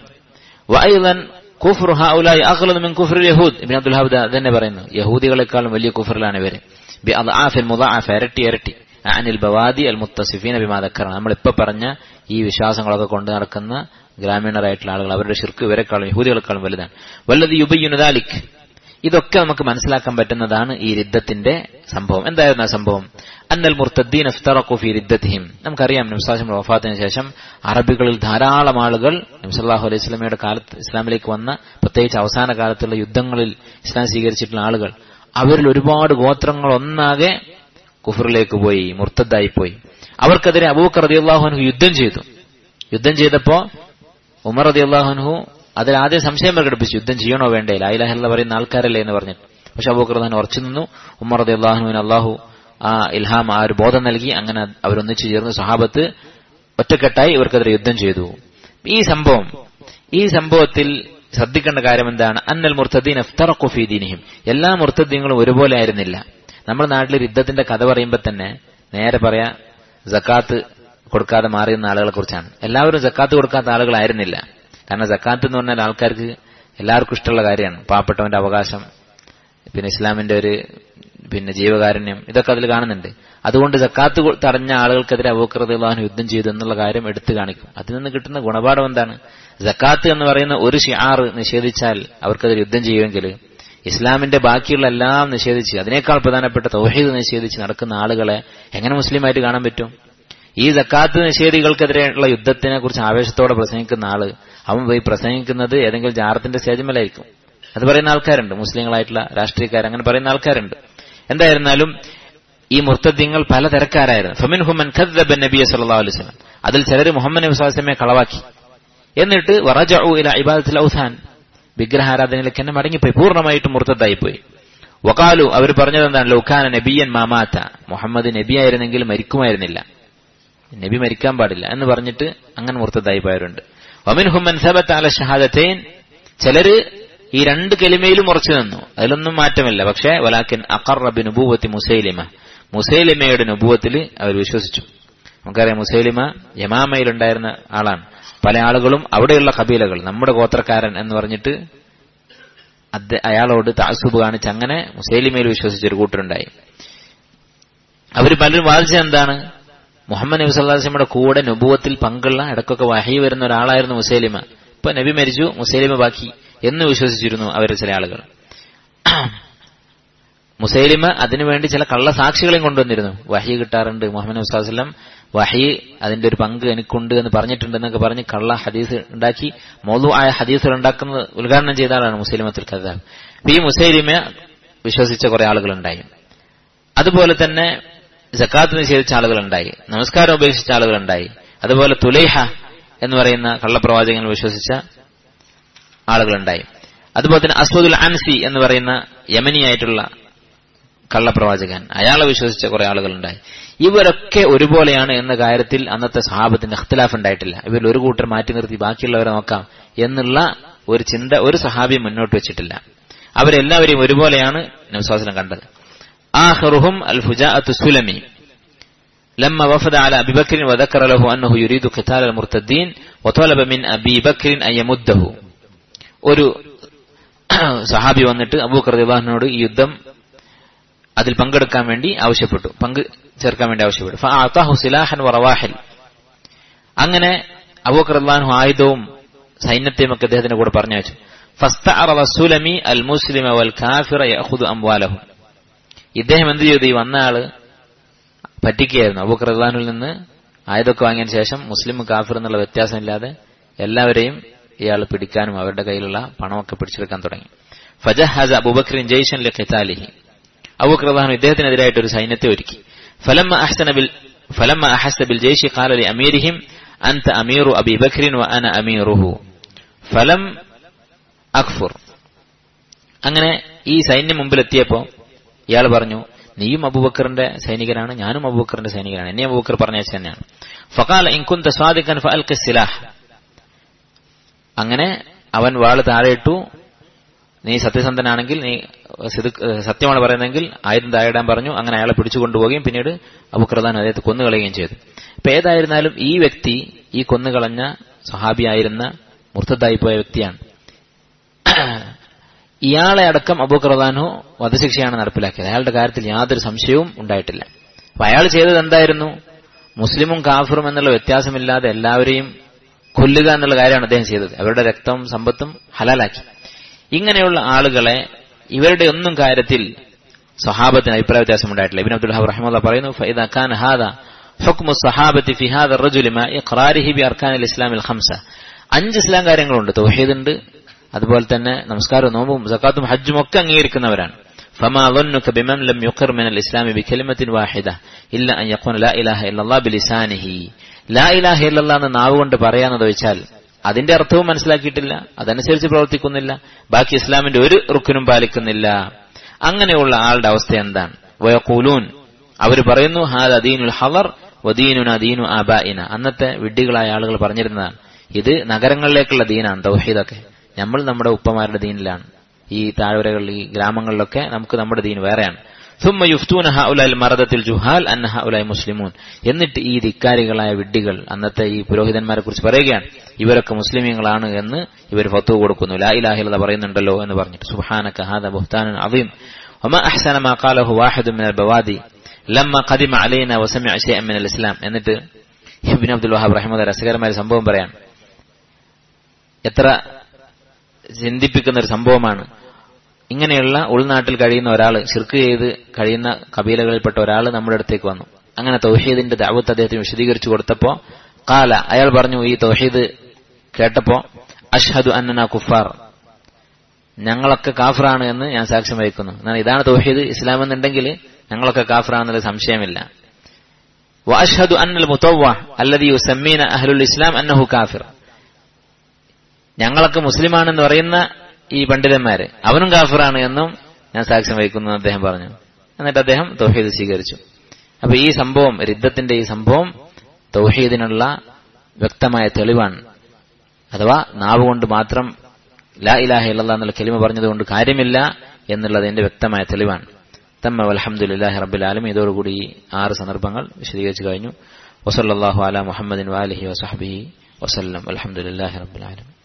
വൈദൻ കുഫ്റു ഹൗലായി അഖ്ലദു മിൻ കുഫ്റിൽ യഹൂദ് ഇബ്നു അബ്ദുൽ ഹബ്ദ തന്നെ പറയുന്നു യഹൂദികളെക്കാളും വലിയ കുഫറിലാണ് ഇവര് ബി അദ്ആഫിൽ മുദാഅഫ ഇരട്ടി ഇരട്ടി അനിൽ ബവാദി അൽ മുത്തസിഫീന ബിമാ ദക്കറ നമ്മൾ ഇപ്പൊ പറഞ്ഞ ഈ വിശ്വാസങ്ങളൊക്കെ കൊണ്ട് നടക്കുന്ന ഗ്രാമീണരായിട്ടുള്ള ആളുകൾ അവരുടെ ഷിർക്ക് ഇവരെക്കാളും യഹൂദികളെക്കാളും വലുതാണ് വല്ലത് യുബയ്യുനു ദാലിക് ഇതൊക്കെ നമുക്ക് മനസ്സിലാക്കാൻ പറ്റുന്നതാണ് ഈ രിദ്ധത്തിന്റെ സംഭവം എന്തായിരുന്നു ആ സംഭവം അന്നൽ മുർത്തദ്ദീൻ അഫ്തറഖു ഫി റിദ്ദത്തിഹിം നമുക്കറിയാം നബ്സാഹിം വഫാത്തിന് ശേഷം അറബികളിൽ ധാരാളം ആളുകൾ നബ്സല്ലാഹു അലൈഹി സ്വലമയുടെ കാലത്ത് ഇസ്ലാമിലേക്ക് വന്ന പ്രത്യേകിച്ച് അവസാന കാലത്തുള്ള യുദ്ധങ്ങളിൽ ഇസ്ലാം സ്വീകരിച്ചിട്ടുള്ള ആളുകൾ അവരിൽ ഒരുപാട് ഗോത്രങ്ങൾ ഒന്നാകെ കുഫറിലേക്ക് പോയി മുർത്തദ്ദായി പോയി അവർക്കെതിരെ അബൂക്കർ റളിയല്ലാഹു യുദ്ധം ചെയ്തു യുദ്ധം ചെയ്തപ്പോ ഉമർ റളിയല്ലാഹു അതിൽ ആദ്യം സംശയം പ്രകടിപ്പിച്ചു യുദ്ധം ചെയ്യണോ വേണ്ടേ ലായിലാഹല്ല പറയുന്ന ആൾക്കാരല്ലേ എന്ന് പറഞ്ഞിട്ട് പക്ഷെ അബൂക്കർ റഹ്മാൻ ഉറച്ചു നിന്നു ഉമർ റളിയല്ലാഹുവിന് അള്ളാഹു ആ ഇൽഹാം ആ ഒരു ബോധം നൽകി അങ്ങനെ അവരൊന്നിച്ചു ചേർന്ന് സഹാബത്ത് ഒറ്റക്കെട്ടായി ഇവർക്കെതിരെ യുദ്ധം ചെയ്തു ഈ സംഭവം ഈ സംഭവത്തിൽ ശ്രദ്ധിക്കേണ്ട കാര്യം എന്താണ് അന്നൽ മുർത്തദ്ദീൻ അഫ്തറഖുഫീദീനിഹിം എല്ലാ മുർത്തദ്ദീങ്ങളും ഒരുപോലെ ആയിരുന്നില്ല നമ്മുടെ നാട്ടിൽ യുദ്ധത്തിന്റെ കഥ പറയുമ്പോൾ തന്നെ നേരെ പറയാ ജക്കാത്ത് കൊടുക്കാതെ മാറിയുന്ന ആളുകളെ കുറിച്ചാണ് എല്ലാവരും ജക്കാത്ത് കൊടുക്കാത്ത ആളുകളായിരുന്നില്ല കാരണം ജക്കാത്ത് എന്ന് പറഞ്ഞാൽ ആൾക്കാർക്ക് എല്ലാവർക്കും ഇഷ്ടമുള്ള കാര്യമാണ് പാവപ്പെട്ടവന്റെ അവകാശം പിന്നെ ഇസ്ലാമിന്റെ ഒരു പിന്നെ ജീവകാരുണ്യം ഇതൊക്കെ അതിൽ കാണുന്നുണ്ട് അതുകൊണ്ട് ജക്കാത്ത് തടഞ്ഞ ആളുകൾക്കെതിരെ അബൂക്കറദാഹു യുദ്ധം ചെയ്തു എന്നുള്ള കാര്യം എടുത്തു കാണിക്കും അതിൽ നിന്ന് കിട്ടുന്ന ഗുണപാഠം എന്താണ് ജക്കാത്ത് എന്ന് പറയുന്ന ഒരു ഷിയാർ നിഷേധിച്ചാൽ അവർക്കെതിരെ യുദ്ധം ചെയ്യുമെങ്കിൽ ഇസ്ലാമിന്റെ ബാക്കിയുള്ള എല്ലാം നിഷേധിച്ച് അതിനേക്കാൾ പ്രധാനപ്പെട്ട തൗഹീദ് നിഷേധിച്ച് നടക്കുന്ന ആളുകളെ എങ്ങനെ മുസ്ലിമായിട്ട് കാണാൻ പറ്റും ഈ ജക്കാത്ത് നിഷേധികൾക്കെതിരെയുള്ള യുദ്ധത്തിനെ കുറിച്ച് ആവേശത്തോടെ പ്രസംഗിക്കുന്ന ആള് അവൻ പോയി പ്രസംഗിക്കുന്നത് ഏതെങ്കിലും ജാറത്തിന്റെ സ്റ്റേജിമലായിരിക്കും അത് പറയുന്ന ആൾക്കാരുണ്ട് മുസ്ലിങ്ങളായിട്ടുള്ള രാഷ്ട്രീയക്കാർ അങ്ങനെ പറയുന്ന ആൾക്കാരുണ്ട് എന്തായിരുന്നാലും ഈ മുർത്തദ്യങ്ങൾ പല തിരക്കാരായിരുന്നു ഫമിൻ ഹുമൻ ഖദ്ദബൻ നബിയ സല്ലല്ലാഹു അലൈഹി വസല്ലം അതിൽ ചിലർ മുഹമ്മദ് നബി സ്വല്ലല്ലാഹു കളവാക്കി എന്നിട്ട് വറജഉ ഇല ഇബാദത്തിൽ ഔസാൻ വിഗ്രഹാരാധനയിലേക്ക് തന്നെ മടങ്ങിപ്പോയി പൂർണ്ണമായിട്ടും മുർത്തദ്ദായിപ്പോയി വകാലു അവർ പറഞ്ഞത് എന്താണ് ലൗഖാന നബിയൻ മാമാത്ത മുഹമ്മദ് നബിയായിരുന്നെങ്കിൽ മരിക്കുമായിരുന്നില്ല നബി മരിക്കാൻ പാടില്ല എന്ന് പറഞ്ഞിട്ട് അങ്ങനെ മുർത്തദ്ദായി പോയവരുണ്ട് വമിൻ ഹുമൻ സബത്ത് അല ഷഹാദത്തൈൻ ചിലര് ഈ രണ്ട് കെലിമയിലും ഉറച്ചു നിന്നു അതിലൊന്നും മാറ്റമില്ല പക്ഷേ വലാക്കിൻ അഖറബി നുബൂവത്തി മുസൈലിമ മുസൈലിമയുടെ നുബൂവത്തിൽ അവർ വിശ്വസിച്ചു നമുക്കറിയാം മുസൈലിമ യമാമയിലുണ്ടായിരുന്ന ആളാണ് പല ആളുകളും അവിടെയുള്ള കബീലകൾ നമ്മുടെ ഗോത്രക്കാരൻ എന്ന് പറഞ്ഞിട്ട് അയാളോട് താസുബ് കാണിച്ച് അങ്ങനെ മുസൈലിമയിൽ വിശ്വസിച്ചൊരു കൂട്ടരുണ്ടായി അവർ പലരും വാദിച്ചത് എന്താണ് മുഹമ്മദ് നബി സല്ലാസ്ലമിയുടെ കൂടെ നുബുവത്തിൽ പങ്കുള്ള ഇടക്കൊക്കെ വഹി വരുന്ന ഒരാളായിരുന്നു മുസൈലിമ ഇപ്പൊ നബി മരിച്ചു മുസൈലിമ ബാക്കി എന്ന് വിശ്വസിച്ചിരുന്നു അവരിൽ ചില ആളുകൾ മുസൈലിമ അതിനുവേണ്ടി ചില കള്ള സാക്ഷികളെയും കൊണ്ടുവന്നിരുന്നു വഹി കിട്ടാറുണ്ട് മുഹമ്മദ് നബ്സാസ്ലം വഹി അതിന്റെ ഒരു പങ്ക് എനിക്കുണ്ട് എന്ന് പറഞ്ഞിട്ടുണ്ട് എന്നൊക്കെ പറഞ്ഞ് കള്ള ഹദീസ് ഉണ്ടാക്കി മോളു ആയ ഹദീസുകൾ ഉണ്ടാക്കുന്നത് ഉദ്ഘാടനം ചെയ്ത ആളാണ് മുസ്ലിമത്തുൽ കഥാബ് ഈ മുസൈലിമ വിശ്വസിച്ച കുറെ ആളുകളുണ്ടായി അതുപോലെ തന്നെ ജക്കാത്ത് നിഷേധിച്ച ആളുകളുണ്ടായി നമസ്കാരം ഉപേക്ഷിച്ച ആളുകളുണ്ടായി അതുപോലെ തുലൈഹ എന്ന് പറയുന്ന കള്ളപ്രവാചകൻ വിശ്വസിച്ച ആളുകളുണ്ടായി അതുപോലെ തന്നെ അസ്വദുൽ അൻസി എന്ന് പറയുന്ന യമനിയായിട്ടുള്ള കള്ളപ്രവാചകൻ അയാളെ വിശ്വസിച്ച കുറെ ആളുകളുണ്ടായി ഇവരൊക്കെ ഒരുപോലെയാണ് എന്ന കാര്യത്തിൽ അന്നത്തെ സഹാബത്തിന്റെ അഖ്തിലാഫ് ഉണ്ടായിട്ടില്ല ഇവരിൽ ഒരു കൂട്ടർ മാറ്റി നിർത്തി ബാക്കിയുള്ളവരെ നോക്കാം എന്നുള്ള ഒരു ചിന്ത ഒരു സഹാബി മുന്നോട്ട് വെച്ചിട്ടില്ല അവരെല്ലാവരെയും ഒരുപോലെയാണ് നബ്സാസ്ലം കണ്ടത് آخرهم الفجاءة السلمي لما وفد على أبي بكر وذكر له أنه يريد قتال المرتدين وطلب من أبي بكر أن يمده ഒരു സഹാബി വന്നിട്ട് അബൂക്കർ ദിവാഹിനോട് ഈ യുദ്ധം അതിൽ പങ്കെടുക്കാൻ വേണ്ടി ആവശ്യപ്പെട്ടു പങ്ക് ചേർക്കാൻ വേണ്ടി ആവശ്യപ്പെട്ടു ഫഅതാഹു സിലാഹൻ വറവാഹിൽ അങ്ങനെ അബൂക്കർ ദിവാഹു ആയുധവും സൈന്യത്തെയും ഒക്കെ അദ്ദേഹത്തിന്റെ കൂടെ പറഞ്ഞു വെച്ചു ഫസ്തഅറ സുലമി അൽ മുസ്ലിമ വൽ കാഫിറ യഅഖുദു അംവാലഹും ഇദ്ദേഹം എന്ത് ചെയ്തു ഈ വന്ന ആള് പറ്റിക്കുകയായിരുന്നു അബൂക്കർ റഹ്ലാനിൽ നിന്ന് ആയുധമൊക്കെ വാങ്ങിയതിനു ശേഷം മുസ്ലിം കാഫിർ എന്നുള്ള വ്യത്യാസമില്ലാതെ എല്ലാവരെയും ഇയാൾ പിടിക്കാനും അവരുടെ കയ്യിലുള്ള പണമൊക്കെ പിടിച്ചെടുക്കാൻ തുടങ്ങി ഫജഹസ് അബൂബക്രിൻ ജയ്ഷൻ ലിഖിതാലിഹി അബൂക്കർ റഹ്ലാൻ ഇദ്ദേഹത്തിനെതിരായിട്ട് ഒരു സൈന്യത്തെ ഒരുക്കി ഫലമ്മ അഹ്സന ബിൽ ഫലമ്മ അഹസ്ത ബിൽ ജയ്ഷി ഖാല ലി അമീരിഹിം അൻത അമീറു അബി ബക്രിൻ വ അന അമീറുഹു ഫലം അക്ഫുർ അങ്ങനെ ഈ സൈന്യം മുമ്പിലെത്തിയപ്പോ ഇയാൾ പറഞ്ഞു നീയും അബൂബക്കറിന്റെ സൈനികനാണ് ഞാനും അബൂബക്കറിന്റെ സൈനികനാണ് എന്നെ അബൂബക്കർ പറഞ്ഞയച്ചു തന്നെയാണ് ഫക്കാൽ ഇൻകുന്ത സ്വാദിഖൻ ഫഅൽക സിലാഹ് അങ്ങനെ അവൻ വാള് താഴെയിട്ടു നീ സത്യസന്ധനാണെങ്കിൽ നീ സിദുക്ക് സത്യമാണ് പറയുന്നതെങ്കിൽ ആയുധം താഴെയിടാൻ പറഞ്ഞു അങ്ങനെ അയാളെ പിടിച്ചു കൊണ്ടുപോവുകയും പിന്നീട് അബുക്രദാൻ അദ്ദേഹത്തെ കൊന്നുകളയുകയും ചെയ്തു ഇപ്പൊ ഏതായിരുന്നാലും ഈ വ്യക്തി ഈ കൊന്നുകളഞ്ഞ സഹാബിയായിരുന്ന മുർത്തദ്ദായിപ്പോയ വ്യക്തിയാണ് ഇയാളെ അടക്കം അബൂഖർദാനു വധശിക്ഷയാണ് നടപ്പിലാക്കിയത് അയാളുടെ കാര്യത്തിൽ യാതൊരു സംശയവും ഉണ്ടായിട്ടില്ല അപ്പൊ അയാൾ ചെയ്തത് എന്തായിരുന്നു മുസ്ലിമും കാഫറും എന്നുള്ള വ്യത്യാസമില്ലാതെ എല്ലാവരെയും കൊല്ലുക എന്നുള്ള കാര്യമാണ് അദ്ദേഹം ചെയ്തത് അവരുടെ രക്തവും സമ്പത്തും ഹലാലാക്കി ഇങ്ങനെയുള്ള ആളുകളെ ഇവരുടെ ഒന്നും കാര്യത്തിൽ സ്വഹാബത്തിന് അഭിപ്രായ വ്യത്യാസം ഉണ്ടായിട്ടില്ല ഇബിൻ അബ്ദുൽ ഹബ് റഹ്മുല്ല പറയുന്നു ഫൈദ ഖാൻ ഹാദ ഹുക്മു സഹാബത്തി ഫി ഹാദ الرجل ما اقراره باركان الاسلام الخمسه അഞ്ച് ഇസ്ലാം കാര്യങ്ങളുണ്ട് തൗഹീദ് ഉണ്ട് അതുപോലെ തന്നെ നമസ്കാരവും നോമ്പും സക്കാത്തും ഹജ്ജും ഒക്കെ അംഗീകരിക്കുന്നവരാണ് فما ظنك بمن لم يقر من الاسلام بكلمه واحده الا ان يقول لا اله الا الله بلسانه لا اله الا الله എന്ന് നാവ് കൊണ്ട് പറയാന്ന് ചോദിച്ചാൽ അതിന്റെ അർത്ഥവും മനസ്സിലാക്കിയിട്ടില്ല അതനുസരിച്ച് പ്രവർത്തിക്കുന്നില്ല ബാക്കി ഇസ്ലാമിന്റെ ഒരു റുക്കിനും പാലിക്കുന്നില്ല അങ്ങനെയുള്ള ആളുടെ അവസ്ഥ എന്താണ് വയക്കൂലൂൻ അവർ പറയുന്നു ഹാദ് അദീനുൽ ഹവർ വദീനുന ദീനു ആബായിന അന്നത്തെ വിഡ്ഢികളായ ആളുകൾ പറഞ്ഞിരുന്നതാണ് ഇത് നഗരങ്ങളിലേക്കുള്ള ദീനാണ് തൗഹീദൊക്കെ നമ്മൾ നമ്മുടെ ഉപ്പമാരുടെ ദീനിലാണ് ഈ താഴ്വരകളിൽ ഈ ഗ്രാമങ്ങളിലൊക്കെ നമുക്ക് നമ്മുടെ ദീൻ വേറെയാണ് ثم يفتون هؤلاء المردة الجهال أن هؤلاء مسلمون എന്നിട്ട് ഈ ധിക്കാരികളായ വിഡ്ഢികൾ അന്നത്തെ ഈ പുരോഹിതന്മാരെ കുറിച്ച് പറയുകയാണ് ഇവരൊക്കെ മുസ്ലിമീങ്ങളാണ് എന്ന് ഇവർ ഫത്വ കൊടുക്കുന്നു ലാ ഇലാഹിലത പറയുന്നുണ്ടല്ലോ എന്ന് പറഞ്ഞിട്ട് സുബ്ഹാനക ഹാദ ബുഹ്താനുൻ അദീം وما أحسن ما قاله واحد من البوادي لما قدم علينا وسمع شيئا من الإسلام എന്നിട്ട് ഇബ്നു അബ്ദുൽ വഹാബ് റഹിമഹുല്ല രസകരമായ ഒരു സംഭവം പറയാൻ എത്ര ചിന്തിപ്പിക്കുന്ന ഒരു സംഭവമാണ് ഇങ്ങനെയുള്ള ഉൾനാട്ടിൽ കഴിയുന്ന ഒരാൾ ശിർക്ക് ചെയ്ത് കഴിയുന്ന കബീലകളിൽപ്പെട്ട ഒരാൾ നമ്മുടെ അടുത്തേക്ക് വന്നു അങ്ങനെ തൗഹീദിന്റെ ദാവത്ത് അദ്ദേഹത്തിന് വിശദീകരിച്ചു കൊടുത്തപ്പോ കാല അയാൾ പറഞ്ഞു ഈ തൗഹീദ് കേട്ടപ്പോ അഷ്ഹദു അന്നന കുഫാർ ഞങ്ങളൊക്കെ കാഫറാണ് എന്ന് ഞാൻ സാക്ഷ്യം വഹിക്കുന്നു എന്നാൽ ഇതാണ് തൗഹീദ് ഇസ്ലാം എന്നുണ്ടെങ്കിൽ ഞങ്ങളൊക്കെ കാഫറാണെന്നുള്ള സംശയമില്ല വഅഷ്ഹദു അന്നൽ മുതവ്വ അല്ലദി യുസമ്മീന അഹ്ലുൽ ഇസ്ലാം അന്നഹു കാഫിർ ഞങ്ങളൊക്കെ മുസ്ലിമാണെന്ന് പറയുന്ന ഈ പണ്ഡിതന്മാര് അവനും കാഫിറാണ് എന്നും ഞാൻ സാക്ഷ്യം വഹിക്കുന്നു എന്ന് അദ്ദേഹം പറഞ്ഞു എന്നിട്ട് അദ്ദേഹം തൗഹീദ് സ്വീകരിച്ചു അപ്പൊ ഈ സംഭവം രിദ്ധത്തിന്റെ ഈ സംഭവം തൗഹീദിനുള്ള വ്യക്തമായ തെളിവാണ് അഥവാ നാവ് കൊണ്ട് മാത്രം ലാ ഇലാഹ ഇല്ലല്ലാ എന്നുള്ള കെലിമ പറഞ്ഞതുകൊണ്ട് കാര്യമില്ല എന്നുള്ളതിന്റെ വ്യക്തമായ തെളിവാണ് തമ്മ അലഹമുല്ലാഹി റബ്ബുൽ ആലം ഇതോടുകൂടി ഈ ആറ് സന്ദർഭങ്ങൾ വിശദീകരിച്ചു കഴിഞ്ഞു വസല്ലാഹു അല മുഹമ്മദിൻ വാലിഹി വസഹബിഹി വസല്ലം അലഹമുല്ലാഹി റബ്ബുൽ ആലം